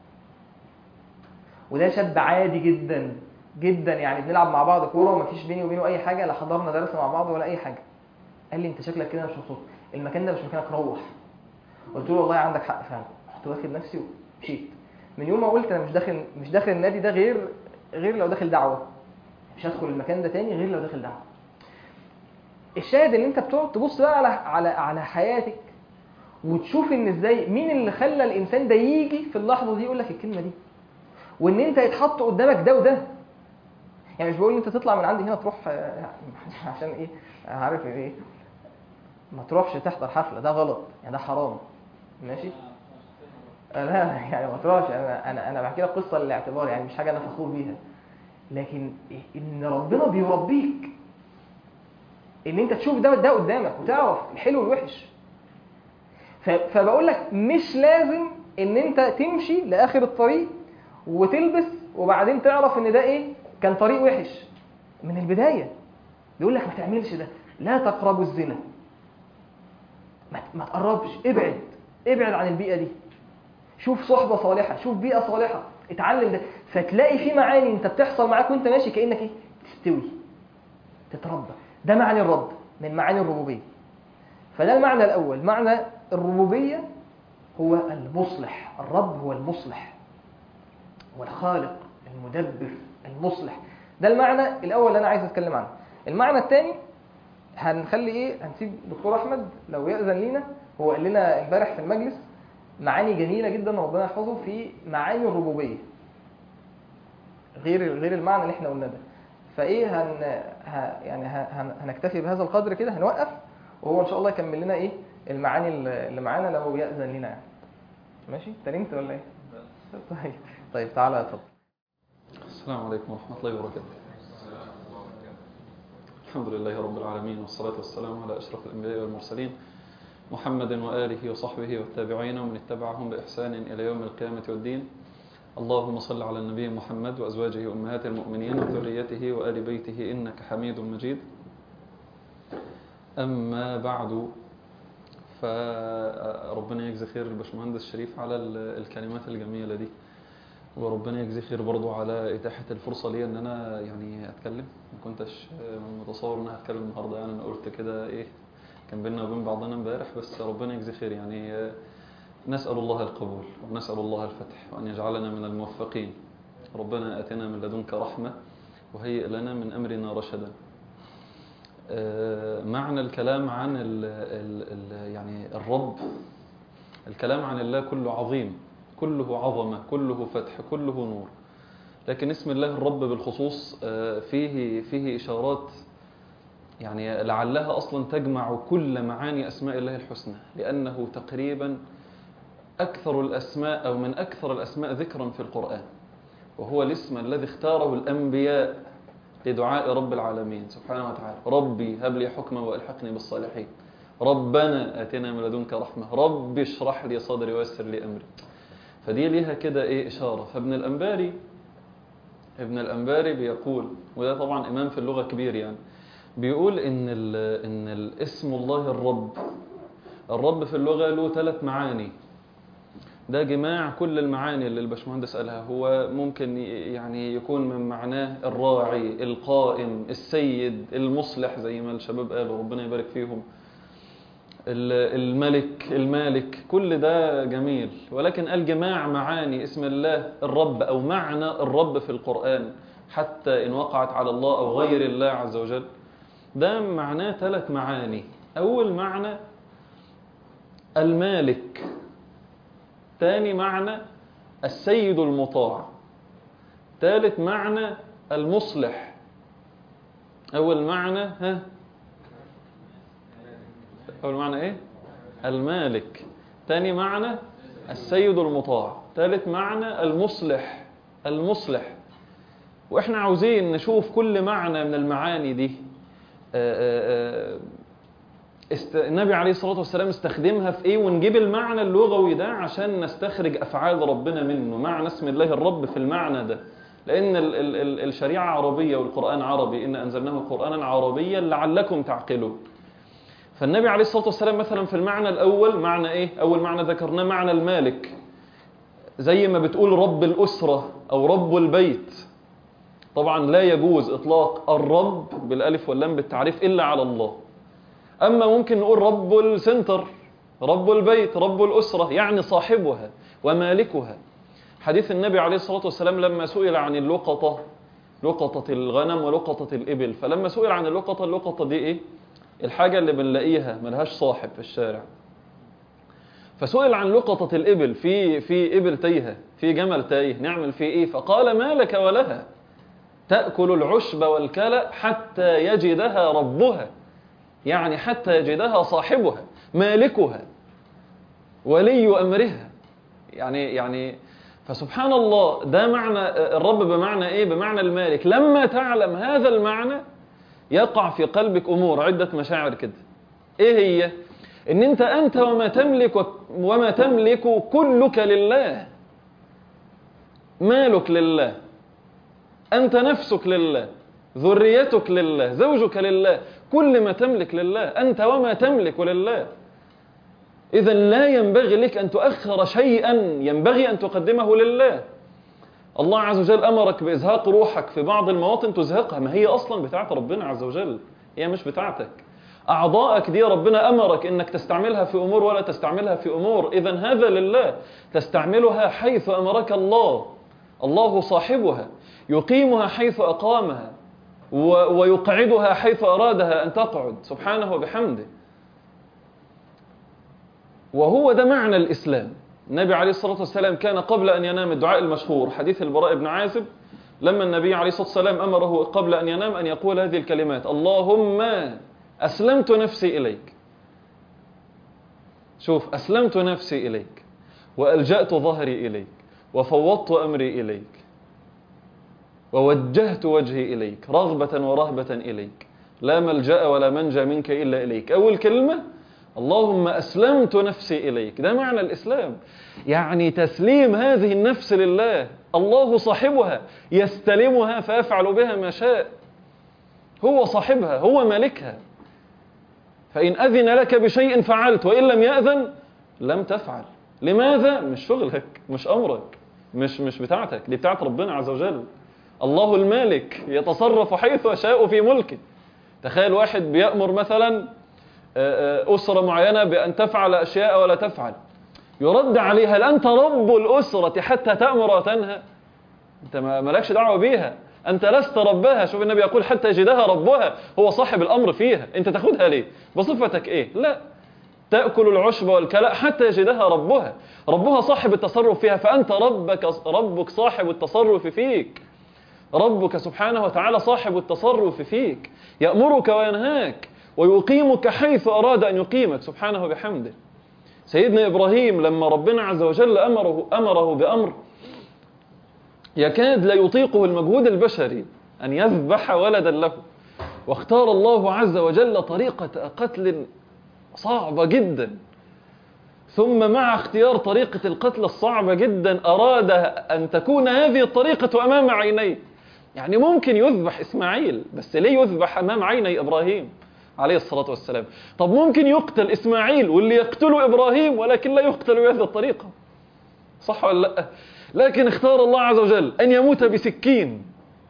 وده شاب عادي جدا جدا يعني بنلعب مع بعض كوره ومفيش بيني وبينه اي حاجه لا حضرنا درس مع بعض ولا اي حاجه قال لي انت شكلك كده مش مبسوط المكان ده مش مكانك روح قلت له والله عندك حق فعلا رحت واخد نفسي ومشيت من يوم ما قلت انا مش داخل مش داخل النادي ده غير غير لو داخل دعوه مش هدخل المكان ده تاني غير لو داخل دعوه الشاهد ان انت بتقعد تبص بقى على على على حياتك وتشوف ان ازاي مين اللي خلى الانسان ده يجي في اللحظه دي يقول لك الكلمه دي وان انت يتحط قدامك ده وده يعني مش بقول ان انت تطلع من عندي هنا تروح آه، عشان ايه عارف ايه ما تروحش تحضر حفله ده غلط يعني ده حرام ماشي آه، لا يعني ما تروحش انا انا انا بحكي لك قصه للاعتبار يعني مش حاجه انا فخور بيها لكن ان ربنا بيربيك ان انت تشوف ده ده قدامك وتعرف الحلو والوحش ف- فبقول لك مش لازم ان انت تمشي لاخر الطريق وتلبس وبعدين تعرف ان ده ايه كان طريق وحش من البدايه بيقول لك ما تعملش ده لا تقربوا الزنا ما ما تقربش ابعد ابعد عن البيئه دي شوف صحبه صالحه شوف بيئه صالحه اتعلم ده فتلاقي في معاني انت بتحصل معاك وانت ماشي كانك ايه تستوي تتربى ده معنى الرب من معاني الربوبيه فده المعنى الاول معنى الربوبيه هو المصلح الرب هو المصلح هو الخالق المدبر المصلح ده المعنى الاول اللي انا عايز اتكلم عنه المعنى الثاني هنخلي ايه هنسيب دكتور احمد لو ياذن لينا هو قال لنا امبارح في المجلس معاني جميله جدا ربنا يحفظه في معاني الربوبيه غير غير المعنى اللي احنا قلناه ده فايه هن ه يعني ه- هن هنكتفي بهذا القدر كده هنوقف وهو ان شاء الله يكمل لنا ايه المعاني اللي اللي معانا لو ياذن لنا يعني ماشي تنمت ولا ايه طيب طيب تعالى اتفضل السلام عليكم ورحمة الله وبركاته الحمد لله رب العالمين والصلاة والسلام على أشرف الأنبياء والمرسلين محمد وآله وصحبه والتابعين ومن اتبعهم بإحسان إلى يوم القيامة والدين اللهم صل على النبي محمد وأزواجه أمهات المؤمنين وذريته وآل بيته إنك حميد مجيد أما بعد فربنا يجزي خير الباشمهندس شريف على ال- الكلمات الجميلة دي وربنا يجزيه خير برضو على إتاحة الفرصة لي إن أنا يعني أتكلم ما كنتش متصور إن أنا هتكلم النهاردة يعني أنا قلت كده إيه كان بيننا وبين بعضنا امبارح بس ربنا يجزيه خير يعني نسأل الله القبول ونسأل الله الفتح وأن يجعلنا من الموفقين ربنا آتنا من لدنك رحمة وهيئ لنا من أمرنا رشدا آه، معنى الكلام عن ال ال ال يعني الرب الكلام عن الله كله عظيم كله عظمة كله فتح كله نور لكن اسم الله الرب بالخصوص آه، فيه فيه إشارات يعني لعلها أصلا تجمع كل معاني أسماء الله الحسنى لأنه تقريبا أكثر الأسماء أو من أكثر الأسماء ذكرا في القرآن وهو الاسم الذي اختاره الأنبياء لدعاء رب العالمين سبحانه وتعالى ربي هب لي حكما وألحقني بالصالحين ربنا آتنا من لدنك رحمة رب اشرح لي صدري ويسر لي أمري فدي ليها كده إيه إشارة فابن الأنباري ابن الأنباري بيقول وده طبعا إمام في اللغة كبير يعني بيقول إن, ال- إن الاسم الله الرب الرب في اللغة له ثلاث معاني ده جماع كل المعاني اللي الباشمهندس قالها هو ممكن ي- يعني يكون من معناه الراعي القائم السيد المصلح زي ما الشباب قالوا ربنا يبارك فيهم ال- الملك المالك كل ده جميل ولكن قال جماع معاني اسم الله الرب أو معنى الرب في القرآن حتى إن وقعت على الله أو غير الله عز وجل ده معناه ثلاث معاني أول معنى المالك ثاني معنى السيد المطاع ثالث معنى المصلح أول معنى ها أول معنى إيه المالك ثاني معنى السيد المطاع ثالث معنى المصلح المصلح وإحنا عاوزين نشوف كل معنى من المعاني دي آه، آه، آه، است... النبي عليه الصلاة والسلام استخدمها في ايه ونجيب المعنى اللغوي ده عشان نستخرج افعال ربنا منه معنى اسم الله الرب في المعنى ده لان ال... ال... ال... الشريعة عربية والقرآن عربي ان انزلناه قرآنا عربيا لعلكم تعقلون فالنبي عليه الصلاة والسلام مثلا في المعنى الاول معنى ايه اول معنى ذكرناه معنى المالك زي ما بتقول رب الاسرة او رب البيت طبعا لا يجوز اطلاق الرب بالالف واللام بالتعريف الا على الله أما ممكن نقول رب السنتر رب البيت رب الأسرة يعني صاحبها ومالكها حديث النبي عليه الصلاة والسلام لما سئل عن اللقطة لقطة الغنم ولقطة الإبل فلما سئل عن اللقطة اللقطة دي إيه الحاجة اللي بنلاقيها ملهاش صاحب في الشارع فسئل عن لقطة الإبل في في إبل تايهة في جمل تايه نعمل فيه إيه فقال ما لك ولها تأكل العشب والكلأ حتى يجدها ربها يعني حتى يجدها صاحبها مالكها ولي أمرها يعني يعني فسبحان الله ده معنى الرب بمعنى ايه بمعنى المالك لما تعلم هذا المعنى يقع في قلبك امور عده مشاعر كده ايه هي ان انت انت وما تملك وما تملك كلك لله مالك لله انت نفسك لله ذريتك لله زوجك لله كل ما تملك لله أنت وما تملك لله إذا لا ينبغي لك أن تؤخر شيئا ينبغي أن تقدمه لله الله عز وجل أمرك بإزهاق روحك في بعض المواطن تزهقها ما هي أصلا بتاعت ربنا عز وجل هي مش بتاعتك أعضائك دي ربنا أمرك إنك تستعملها في أمور ولا تستعملها في أمور إذا هذا لله تستعملها حيث أمرك الله الله صاحبها يقيمها حيث أقامها ويقعدها حيث أرادها أن تقعد سبحانه وبحمده وهو ده معنى الإسلام النبي عليه الصلاة والسلام كان قبل أن ينام الدعاء المشهور حديث البراء بن عازب لما النبي عليه الصلاة والسلام أمره قبل أن ينام أن يقول هذه الكلمات اللهم أسلمت نفسي إليك شوف أسلمت نفسي إليك وألجأت ظهري إليك وفوضت أمري إليك ووجهت وجهي إليك رغبة ورهبة إليك لا ملجأ ولا منجى منك إلا إليك أول كلمة اللهم أسلمت نفسي إليك ده معنى الإسلام يعني تسليم هذه النفس لله الله صاحبها يستلمها فيفعل بها ما شاء هو صاحبها هو مالكها فإن أذن لك بشيء فعلت وإن لم يأذن لم تفعل لماذا؟ مش شغلك مش أمرك مش مش بتاعتك دي بتاعت ربنا عز وجل الله المالك يتصرف حيث يشاء في ملكه تخيل واحد بيأمر مثلا أسرة معينة بأن تفعل أشياء ولا تفعل يرد عليها هل أنت رب الأسرة حتى تأمر وتنهى أنت مالكش دعوة بيها أنت لست ربها شوف النبي يقول حتى يجدها ربها هو صاحب الأمر فيها أنت تاخدها ليه بصفتك إيه لا تأكل العشب والكلأ حتى يجدها ربها ربها صاحب التصرف فيها فأنت ربك ربك صاحب التصرف فيك ربك سبحانه وتعالى صاحب التصرف فيك يأمرك وينهاك ويقيمك حيث أراد أن يقيمك سبحانه وبحمده سيدنا إبراهيم لما ربنا عز وجل أمره, أمره بأمر يكاد لا يطيقه المجهود البشري أن يذبح ولدا له واختار الله عز وجل طريقة قتل صعبة جدا ثم مع اختيار طريقة القتل الصعبة جدا أراد أن تكون هذه الطريقة أمام عينيه يعني ممكن يذبح إسماعيل بس ليه يذبح أمام عيني إبراهيم عليه الصلاة والسلام طب ممكن يقتل إسماعيل واللي يقتله إبراهيم ولكن لا يقتل بهذه الطريقة صح ولا لا لكن اختار الله عز وجل أن يموت بسكين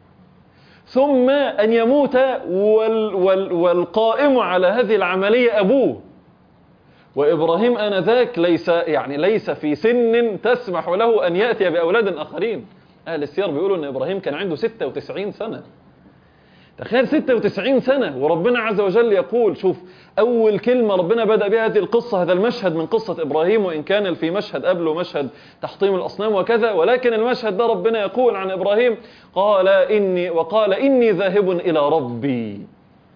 ثم أن يموت وال وال والقائم على هذه العملية أبوه وإبراهيم آنذاك ليس يعني ليس في سن تسمح له أن يأتي بأولاد آخرين أهل السير بيقولوا أن إبراهيم كان عنده 96 سنة تخيل 96 سنة وربنا عز وجل يقول شوف أول كلمة ربنا بدأ بها هذه القصة هذا المشهد من قصة إبراهيم وإن كان في مشهد قبله مشهد تحطيم الأصنام وكذا ولكن المشهد ده ربنا يقول عن إبراهيم قال إني وقال إني ذاهب إلى ربي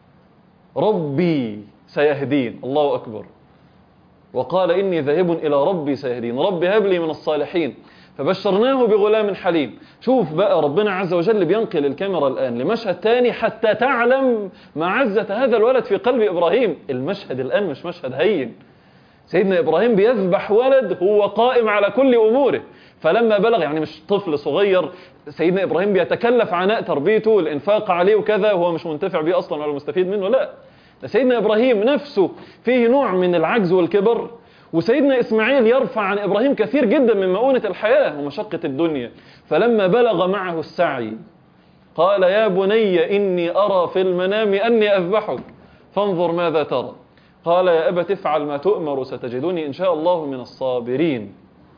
ربي سيهدين الله أكبر وقال إني ذاهب إلى ربي سيهدين ربي هب لي من الصالحين فبشرناه بغلام حليم شوف بقى ربنا عز وجل بينقل الكاميرا الآن لمشهد تاني حتى تعلم معزة هذا الولد في قلب إبراهيم المشهد الآن مش مشهد هين سيدنا إبراهيم بيذبح ولد هو قائم على كل أموره فلما بلغ يعني مش طفل صغير سيدنا إبراهيم بيتكلف عناء تربيته الإنفاق عليه وكذا وهو مش منتفع بيه أصلا ولا مستفيد منه لا ده سيدنا إبراهيم نفسه فيه نوع من العجز والكبر وسيدنا إسماعيل يرفع عن إبراهيم كثير جدا من مؤونة الحياة ومشقة الدنيا فلما بلغ معه السعي قال يا بني إني أرى في المنام أني أذبحك فانظر ماذا ترى قال يا أبت افعل ما تؤمر ستجدني إن شاء الله من الصابرين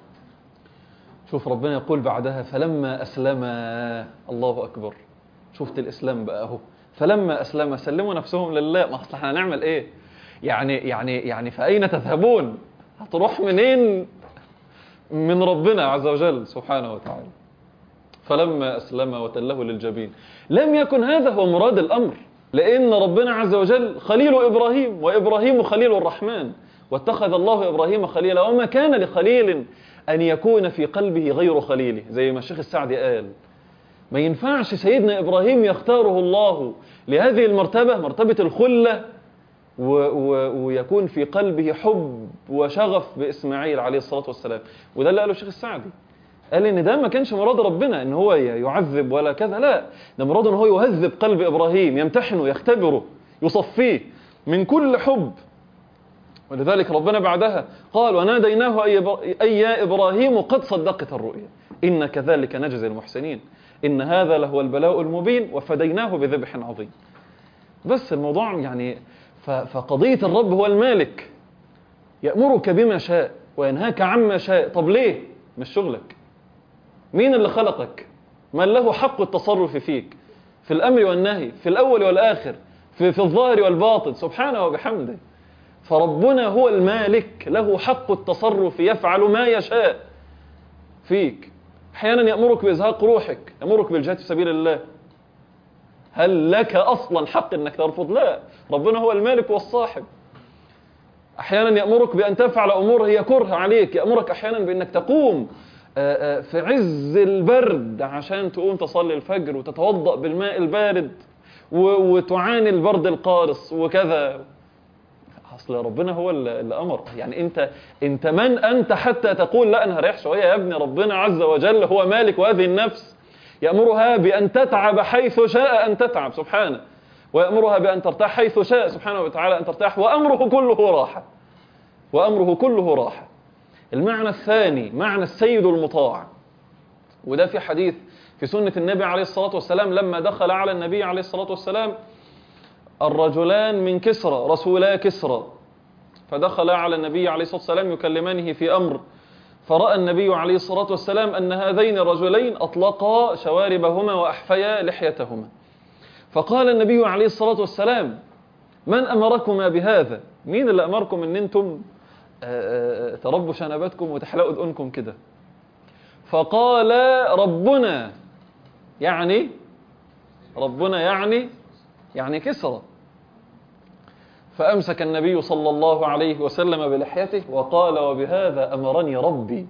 شوف ربنا يقول بعدها فلما أسلم الله أكبر شفت الإسلام بقى أهو فلما أسلم سلموا نفسهم لله ما أصل احنا هنعمل إيه يعني يعني يعني فأين تذهبون هتروح منين من ربنا عز وجل سبحانه وتعالى فلما أسلم وتله للجبين لم يكن هذا هو مراد الأمر لأن ربنا عز وجل خليل إبراهيم وإبراهيم خليل الرحمن واتخذ الله إبراهيم خليلا وما كان لخليل أن يكون في قلبه غير خليله زي ما الشيخ السعدي قال ما ينفعش سيدنا إبراهيم يختاره الله لهذه المرتبة مرتبة الخلة و و ويكون في قلبه حب وشغف بإسماعيل عليه الصلاة والسلام وده اللي قاله الشيخ السعدي قال ان ده ما كانش مراد ربنا ان هو يعذب ولا كذا لا ده مراد ان هو يهذب قلب ابراهيم يمتحنه يختبره يصفيه من كل حب ولذلك ربنا بعدها قال وناديناه أي يا إبراهيم قد صدقت الرؤيا إن كذلك نجزي المحسنين إن هذا لهو البلاء المبين وفديناه بذبح عظيم بس الموضوع يعني فقضية الرب هو المالك يأمرك بما شاء وينهاك عما شاء طب ليه مش شغلك مين اللي خلقك من له حق التصرف فيك في الأمر والنهي في الأول والآخر في, في الظاهر والباطن سبحانه وبحمده فربنا هو المالك له حق التصرف يفعل ما يشاء فيك احيانا يأمرك بإزهاق روحك يأمرك بالجهاد في سبيل الله هل لك أصلا حق أنك ترفض لا ربنا هو المالك والصاحب أحيانا يأمرك بأن تفعل أمور هي كره عليك يأمرك أحيانا بأنك تقوم في عز البرد عشان تقوم تصلي الفجر وتتوضأ بالماء البارد وتعاني البرد القارص وكذا اصل ربنا هو اللي امر يعني انت انت من انت حتى تقول لا انا هريح شويه يا ابني ربنا عز وجل هو مالك وهذه النفس يامرها بان تتعب حيث شاء ان تتعب سبحانه ويامرها بان ترتاح حيث شاء سبحانه وتعالى ان ترتاح وامره كله راحه وامره كله راحه المعنى الثاني معنى السيد المطاع وده في حديث في سنه النبي عليه الصلاه والسلام لما دخل على النبي عليه الصلاه والسلام الرجلان من كسرى رسولا كسرى فدخل على النبي عليه الصلاة والسلام يكلمانه في أمر فرأى النبي عليه الصلاة والسلام أن هذين الرجلين أطلقا شواربهما وأحفيا لحيتهما فقال النبي عليه الصلاة والسلام من أمركما بهذا مين اللي أمركم أن أنتم تربوا شنباتكم وتحلقوا دقنكم كده فقال ربنا يعني ربنا يعني يعني كسرى فأمسك النبي صلى الله عليه وسلم بلحيته وقال وبهذا أمرني ربي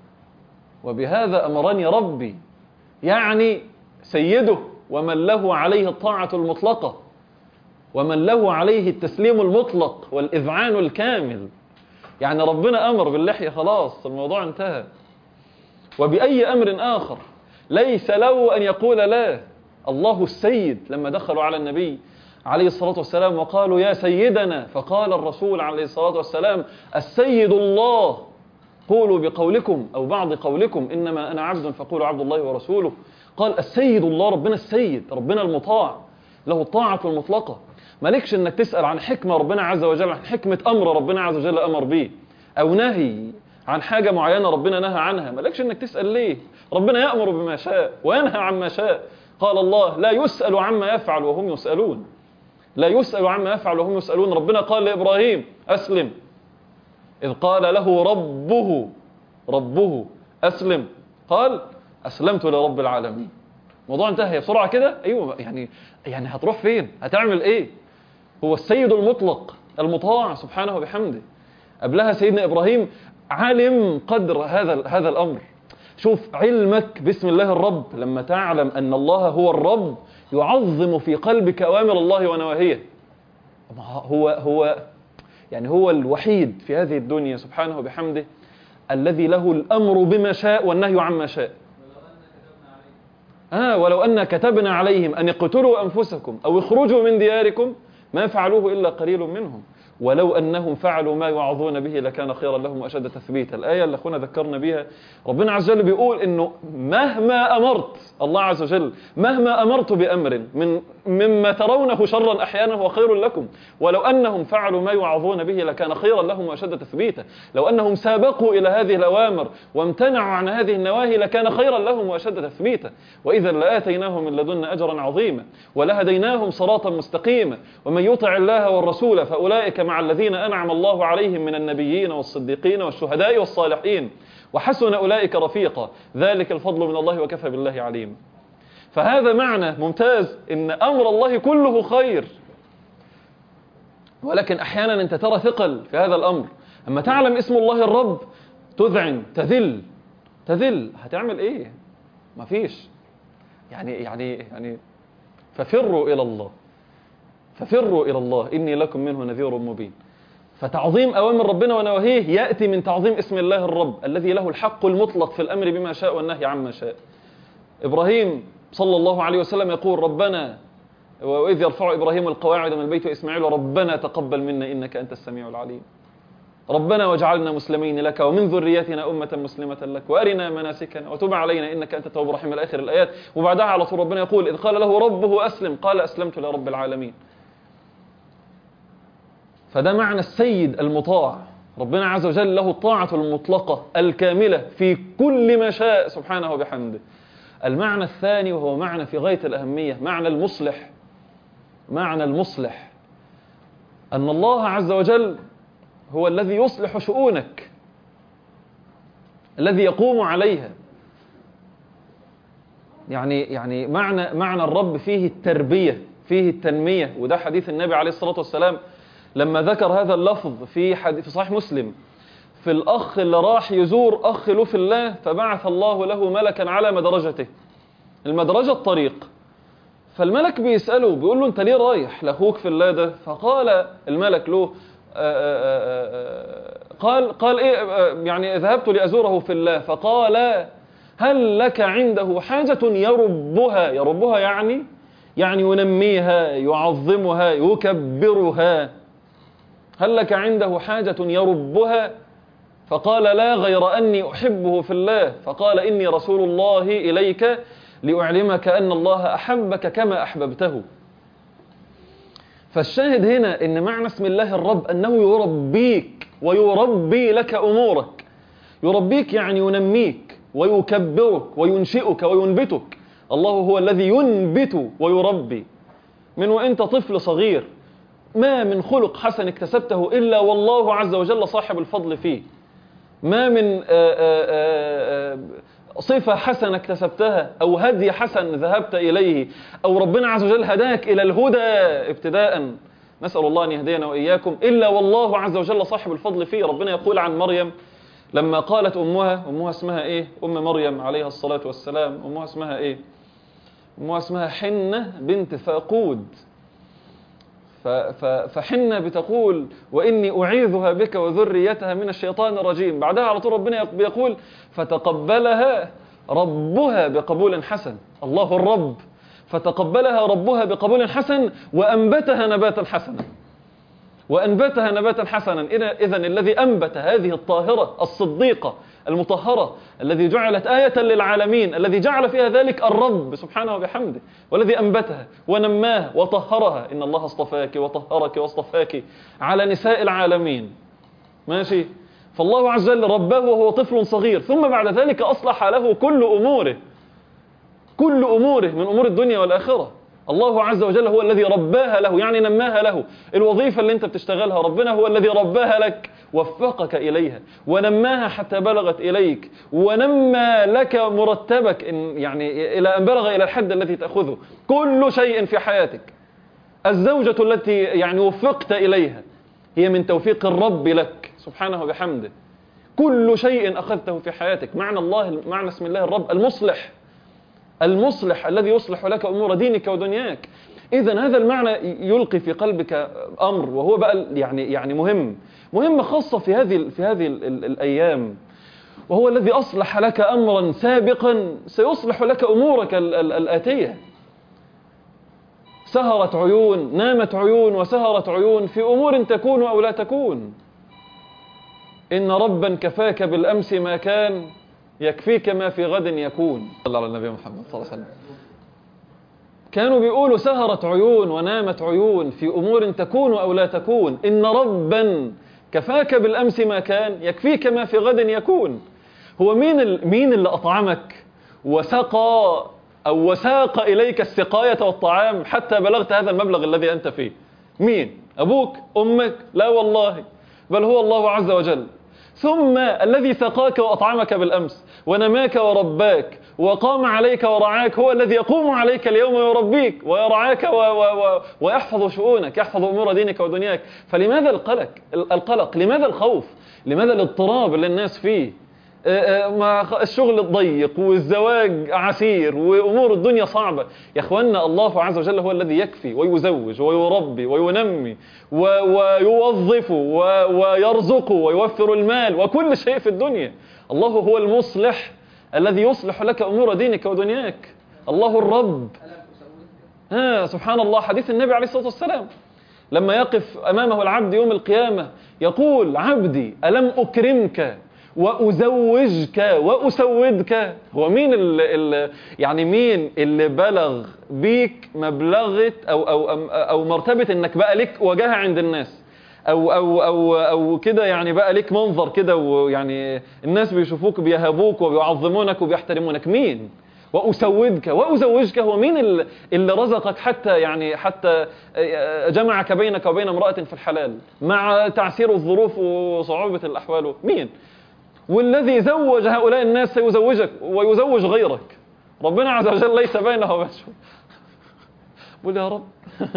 وبهذا أمرني ربي يعني سيده ومن له عليه الطاعة المطلقة ومن له عليه التسليم المطلق والإذعان الكامل يعني ربنا أمر باللحية خلاص الموضوع انتهى وبأي أمر آخر ليس له أن يقول لا الله السيد لما دخلوا على النبي عليه الصلاة والسلام وقالوا يا سيدنا فقال الرسول عليه الصلاة والسلام السيد الله قولوا بقولكم أو بعض قولكم إنما أنا عبد فقولوا عبد الله ورسوله قال السيد الله ربنا السيد ربنا المطاع له الطاعة المطلقة مالكش انك تسأل عن حكمة ربنا عز وجل عن حكمة أمر ربنا عز وجل أمر به أو نهي عن حاجة معينة ربنا نهى عنها مالكش انك تسأل ليه ربنا يأمر بما شاء وينهى عما شاء قال الله لا يسأل عما يفعل وهم يسألون لا يسأل عما يفعل وهم يسألون ربنا قال لإبراهيم أسلم إذ قال له ربه ربه أسلم قال أسلمت لرب العالمين الموضوع انتهى بسرعة كده أيوة يعني يعني هتروح فين هتعمل إيه هو السيد المطلق المطاع سبحانه وبحمده قبلها سيدنا إبراهيم علم قدر هذا هذا الأمر شوف علمك بسم الله الرب لما تعلم أن الله هو الرب يعظم في قلبك أوامر الله ونواهيه ما هو هو يعني هو الوحيد في هذه الدنيا سبحانه وبحمده الذي له الأمر بما شاء والنهي عما شاء آه ولو أن كتبنا عليهم أن اقتلوا أنفسكم أو اخرجوا من دياركم ما فعلوه إلا قليل منهم ولو أنهم فعلوا ما يوعظون به لكان خيرا لهم وأشد تثبيتا الآية اللي أخونا ذكرنا بها ربنا عز وجل بيقول إنه مهما أمرت الله عز وجل مهما أمرت بأمر من مما ترونه شرا أحيانا هو خير لكم ولو أنهم فعلوا ما يوعظون به لكان خيرا لهم وأشد تثبيتا لو أنهم سابقوا إلى هذه الأوامر وامتنعوا عن هذه النواهي لكان خيرا لهم وأشد تثبيتا وإذا لآتيناهم من لدنا أجرا عظيما ولهديناهم صراطا مستقيما ومن يطع الله والرسول فأولئك مع الذين أنعم الله عليهم من النبيين والصديقين والشهداء والصالحين وحسن أولئك رفيقا ذلك الفضل من الله وكفى بالله عليم فهذا معنى ممتاز إن أمر الله كله خير ولكن أحيانا أنت ترى ثقل في هذا الأمر أما تعلم اسم الله الرب تذعن تذل تذل هتعمل إيه ما فيش يعني يعني يعني ففروا إلى الله ففروا إلى الله إني لكم منه نذير مبين فتعظيم أوامر ربنا ونواهيه يأتي من تعظيم اسم الله الرب الذي له الحق المطلق في الأمر بما شاء والنهي عما شاء إبراهيم صلى الله عليه وسلم يقول ربنا وإذ يرفع إبراهيم القواعد من البيت وإسماعيل ربنا تقبل منا إنك أنت السميع العليم ربنا واجعلنا مسلمين لك ومن ذريتنا أمة مسلمة لك وأرنا مناسكنا وتب علينا إنك أنت التواب الرحيم إلى آخر الآيات وبعدها على طول ربنا يقول إذ قال له ربه أسلم قال أسلمت لرب العالمين فده معنى السيد المطاع ربنا عز وجل له الطاعة المطلقة الكاملة في كل ما شاء سبحانه وبحمده المعنى الثاني وهو معنى في غاية الأهمية معنى المصلح معنى المصلح أن الله عز وجل هو الذي يصلح شؤونك الذي يقوم عليها يعني يعني معنى معنى الرب فيه التربية فيه التنمية وده حديث النبي عليه الصلاة والسلام لما ذكر هذا اللفظ في حديث في صحيح مسلم في الأخ اللي راح يزور أخ له في الله فبعث الله له ملكا على مدرجته المدرجة الطريق فالملك بيسأله بيقول له أنت ليه رايح لأخوك في الله ده فقال الملك له آآ آآ قال قال إيه يعني ذهبت لأزوره في الله فقال هل لك عنده حاجة يربها يربها يعني يعني ينميها يعظمها يكبرها هل لك عنده حاجة يربها فقال لا غير أني أحبه في الله فقال إني رسول الله إليك لأعلمك أن الله أحبك كما أحببته فالشاهد هنا إن معنى اسم الله الرب أنه يربيك ويربي لك أمورك يربيك يعني ينميك ويكبرك وينشئك وينبتك الله هو الذي ينبت ويربي من وانت طفل صغير ما من خلق حسن اكتسبته إلا والله عز وجل صاحب الفضل فيه ما من آآ آآ صفة حسنة اكتسبتها أو هدي حسن ذهبت إليه أو ربنا عز وجل هداك إلى الهدى ابتداء نسأل الله أن يهدينا وإياكم إلا والله عز وجل صاحب الفضل فيه ربنا يقول عن مريم لما قالت أمها أمها اسمها إيه أم مريم عليها الصلاة والسلام أمها اسمها إيه أمها اسمها حنة بنت فاقود فحنة بتقول وإني أعيذها بك وذريتها من الشيطان الرجيم بعدها على طول ربنا بيقول فتقبلها ربها بقبول حسن الله الرب فتقبلها ربها بقبول حسن وأنبتها نباتا حسنا وأنبتها نباتا حسنا إذا الذي أنبت هذه الطاهرة الصديقة المطهرة الذي جعلت آية للعالمين الذي جعل فيها ذلك الرب سبحانه وبحمده والذي أنبتها ونماها وطهرها إن الله اصطفاك وطهرك واصطفاك على نساء العالمين ماشي فالله عز وجل رباه وهو طفل صغير ثم بعد ذلك أصلح له كل أموره كل أموره من أمور الدنيا والآخرة الله عز وجل هو الذي رباها له يعني نماها له الوظيفة اللي انت بتشتغلها ربنا هو الذي رباها لك وفقك إليها ونماها حتى بلغت إليك ونمى لك مرتبك إن يعني إلى أن بلغ إلى الحد الذي تأخذه كل شيء في حياتك الزوجة التي يعني وفقت إليها هي من توفيق الرب لك سبحانه وبحمده كل شيء أخذته في حياتك معنى الله معنى اسم الله الرب المصلح المصلح الذي يصلح لك أمور دينك ودنياك إذا هذا المعنى يلقي في قلبك أمر وهو بقى يعني يعني مهم مهم خاصة في هذه في هذه ال- ال- الأيام وهو الذي أصلح لك أمرا سابقا سيصلح لك أمورك ال- ال- الآتية سهرت عيون نامت عيون وسهرت عيون في أمور تكون أو لا تكون إن ربا كفاك بالأمس ما كان يكفيك ما في غد يكون صلى على النبي محمد صلى الله عليه وسلم كانوا بيقولوا سهرت عيون ونامت عيون في أمور تكون أو لا تكون إن ربا كفاك بالأمس ما كان يكفيك ما في غد يكون هو مين ال- مين اللي أطعمك وسقى أو وساق إليك السقاية والطعام حتى بلغت هذا المبلغ الذي أنت فيه مين أبوك أمك لا والله بل هو الله عز وجل ثم الذي سقاك وأطعمك بالأمس ونماك ورباك وقام عليك ورعاك هو الذي يقوم عليك اليوم ويربيك ويرعاك و و و ويحفظ شؤونك يحفظ أمور دينك ودنياك فلماذا القلق القلق لماذا الخوف لماذا الاضطراب اللي الناس فيه آه، آه، ما خ- الشغل الضيق والزواج عسير وامور الدنيا صعبه يا اخوانا الله عز وجل هو الذي يكفي ويزوج ويربي وينمي و- ويوظف و- ويرزق ويوفر المال وكل شيء في الدنيا الله هو المصلح الذي يصلح لك امور دينك ودنياك الله الرب ها سبحان الله حديث النبي عليه الصلاه والسلام لما يقف امامه العبد يوم القيامه يقول عبدي الم اكرمك وازوجك واسودك هو مين اللي يعني مين اللي بلغ بيك مبلغه او او او مرتبه انك بقى لك وجاهه عند الناس او او او او كده يعني بقى لك منظر كده ويعني الناس بيشوفوك بيهابوك وبيعظمونك وبيحترمونك مين واسودك وازوجك هو مين اللي- اللي رزقك حتى يعني حتى جمعك بينك وبين امراه في الحلال مع تعسير الظروف وصعوبه الاحوال مين والذي زوج هؤلاء الناس سيزوجك ويزوج غيرك ربنا عز وجل ليس بينه وبينه قول يا رب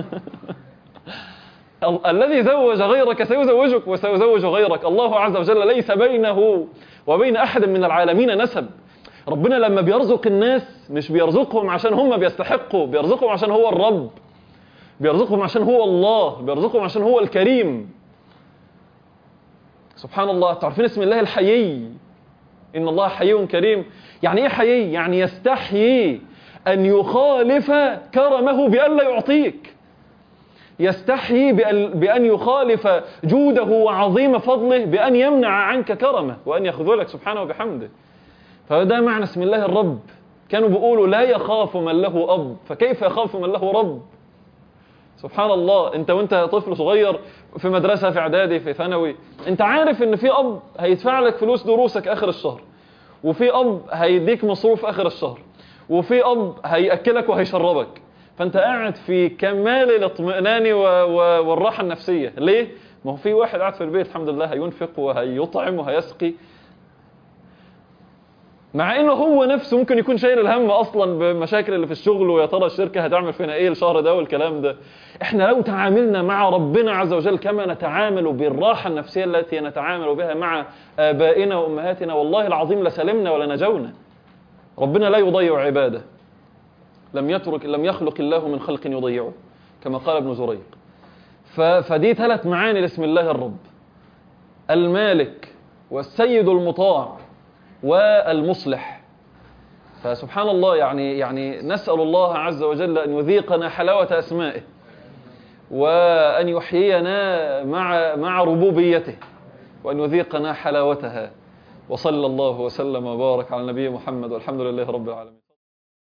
ال- الذي زوج غيرك سيزوجك وسيزوج غيرك الله عز وجل ليس بينه وبين أحد من العالمين نسب ربنا لما بيرزق الناس مش بيرزقهم عشان هم بيستحقوا بيرزقهم عشان هو الرب بيرزقهم عشان هو الله بيرزقهم عشان هو الكريم سبحان الله تعرفين اسم الله الحيي إن الله حي كريم يعني إيه حيي؟ يعني يستحيي أن يخالف كرمه بأن لا يعطيك يستحيي بأن, بأن يخالف جوده وعظيم فضله بأن يمنع عنك كرمه وأن يخذلك سبحانه وبحمده فده معنى اسم الله الرب كانوا بيقولوا لا يخاف من له أب فكيف يخاف من له رب سبحان الله انت وانت طفل صغير في مدرسة في اعدادي في ثانوي انت عارف ان في اب هيدفع لك فلوس دروسك اخر الشهر وفي اب هيديك مصروف اخر الشهر وفي اب هياكلك وهيشربك فانت قاعد في كمال الاطمئنان و... و... والراحة النفسية ليه؟ ما هو في واحد قاعد في البيت الحمد لله هينفق وهيطعم وهيسقي مع انه هو نفسه ممكن يكون شايل الهم اصلا بمشاكل اللي في الشغل ويا ترى الشركه هتعمل فينا ايه الشهر ده والكلام ده احنا لو تعاملنا مع ربنا عز وجل كما نتعامل بالراحه النفسيه التي نتعامل بها مع ابائنا وامهاتنا والله العظيم لسلمنا ولنجونا ربنا لا يضيع عباده لم يترك لم يخلق الله من خلق يضيعه كما قال ابن زريق ف- فدي ثلاث معاني لاسم الله الرب المالك والسيد المطاع والمصلح فسبحان الله يعني يعني نسأل الله عز وجل أن يذيقنا حلاوة أسمائه وأن يحيينا مع مع ربوبيته وأن يذيقنا حلاوتها وصلى الله وسلم وبارك على النبي محمد والحمد لله رب العالمين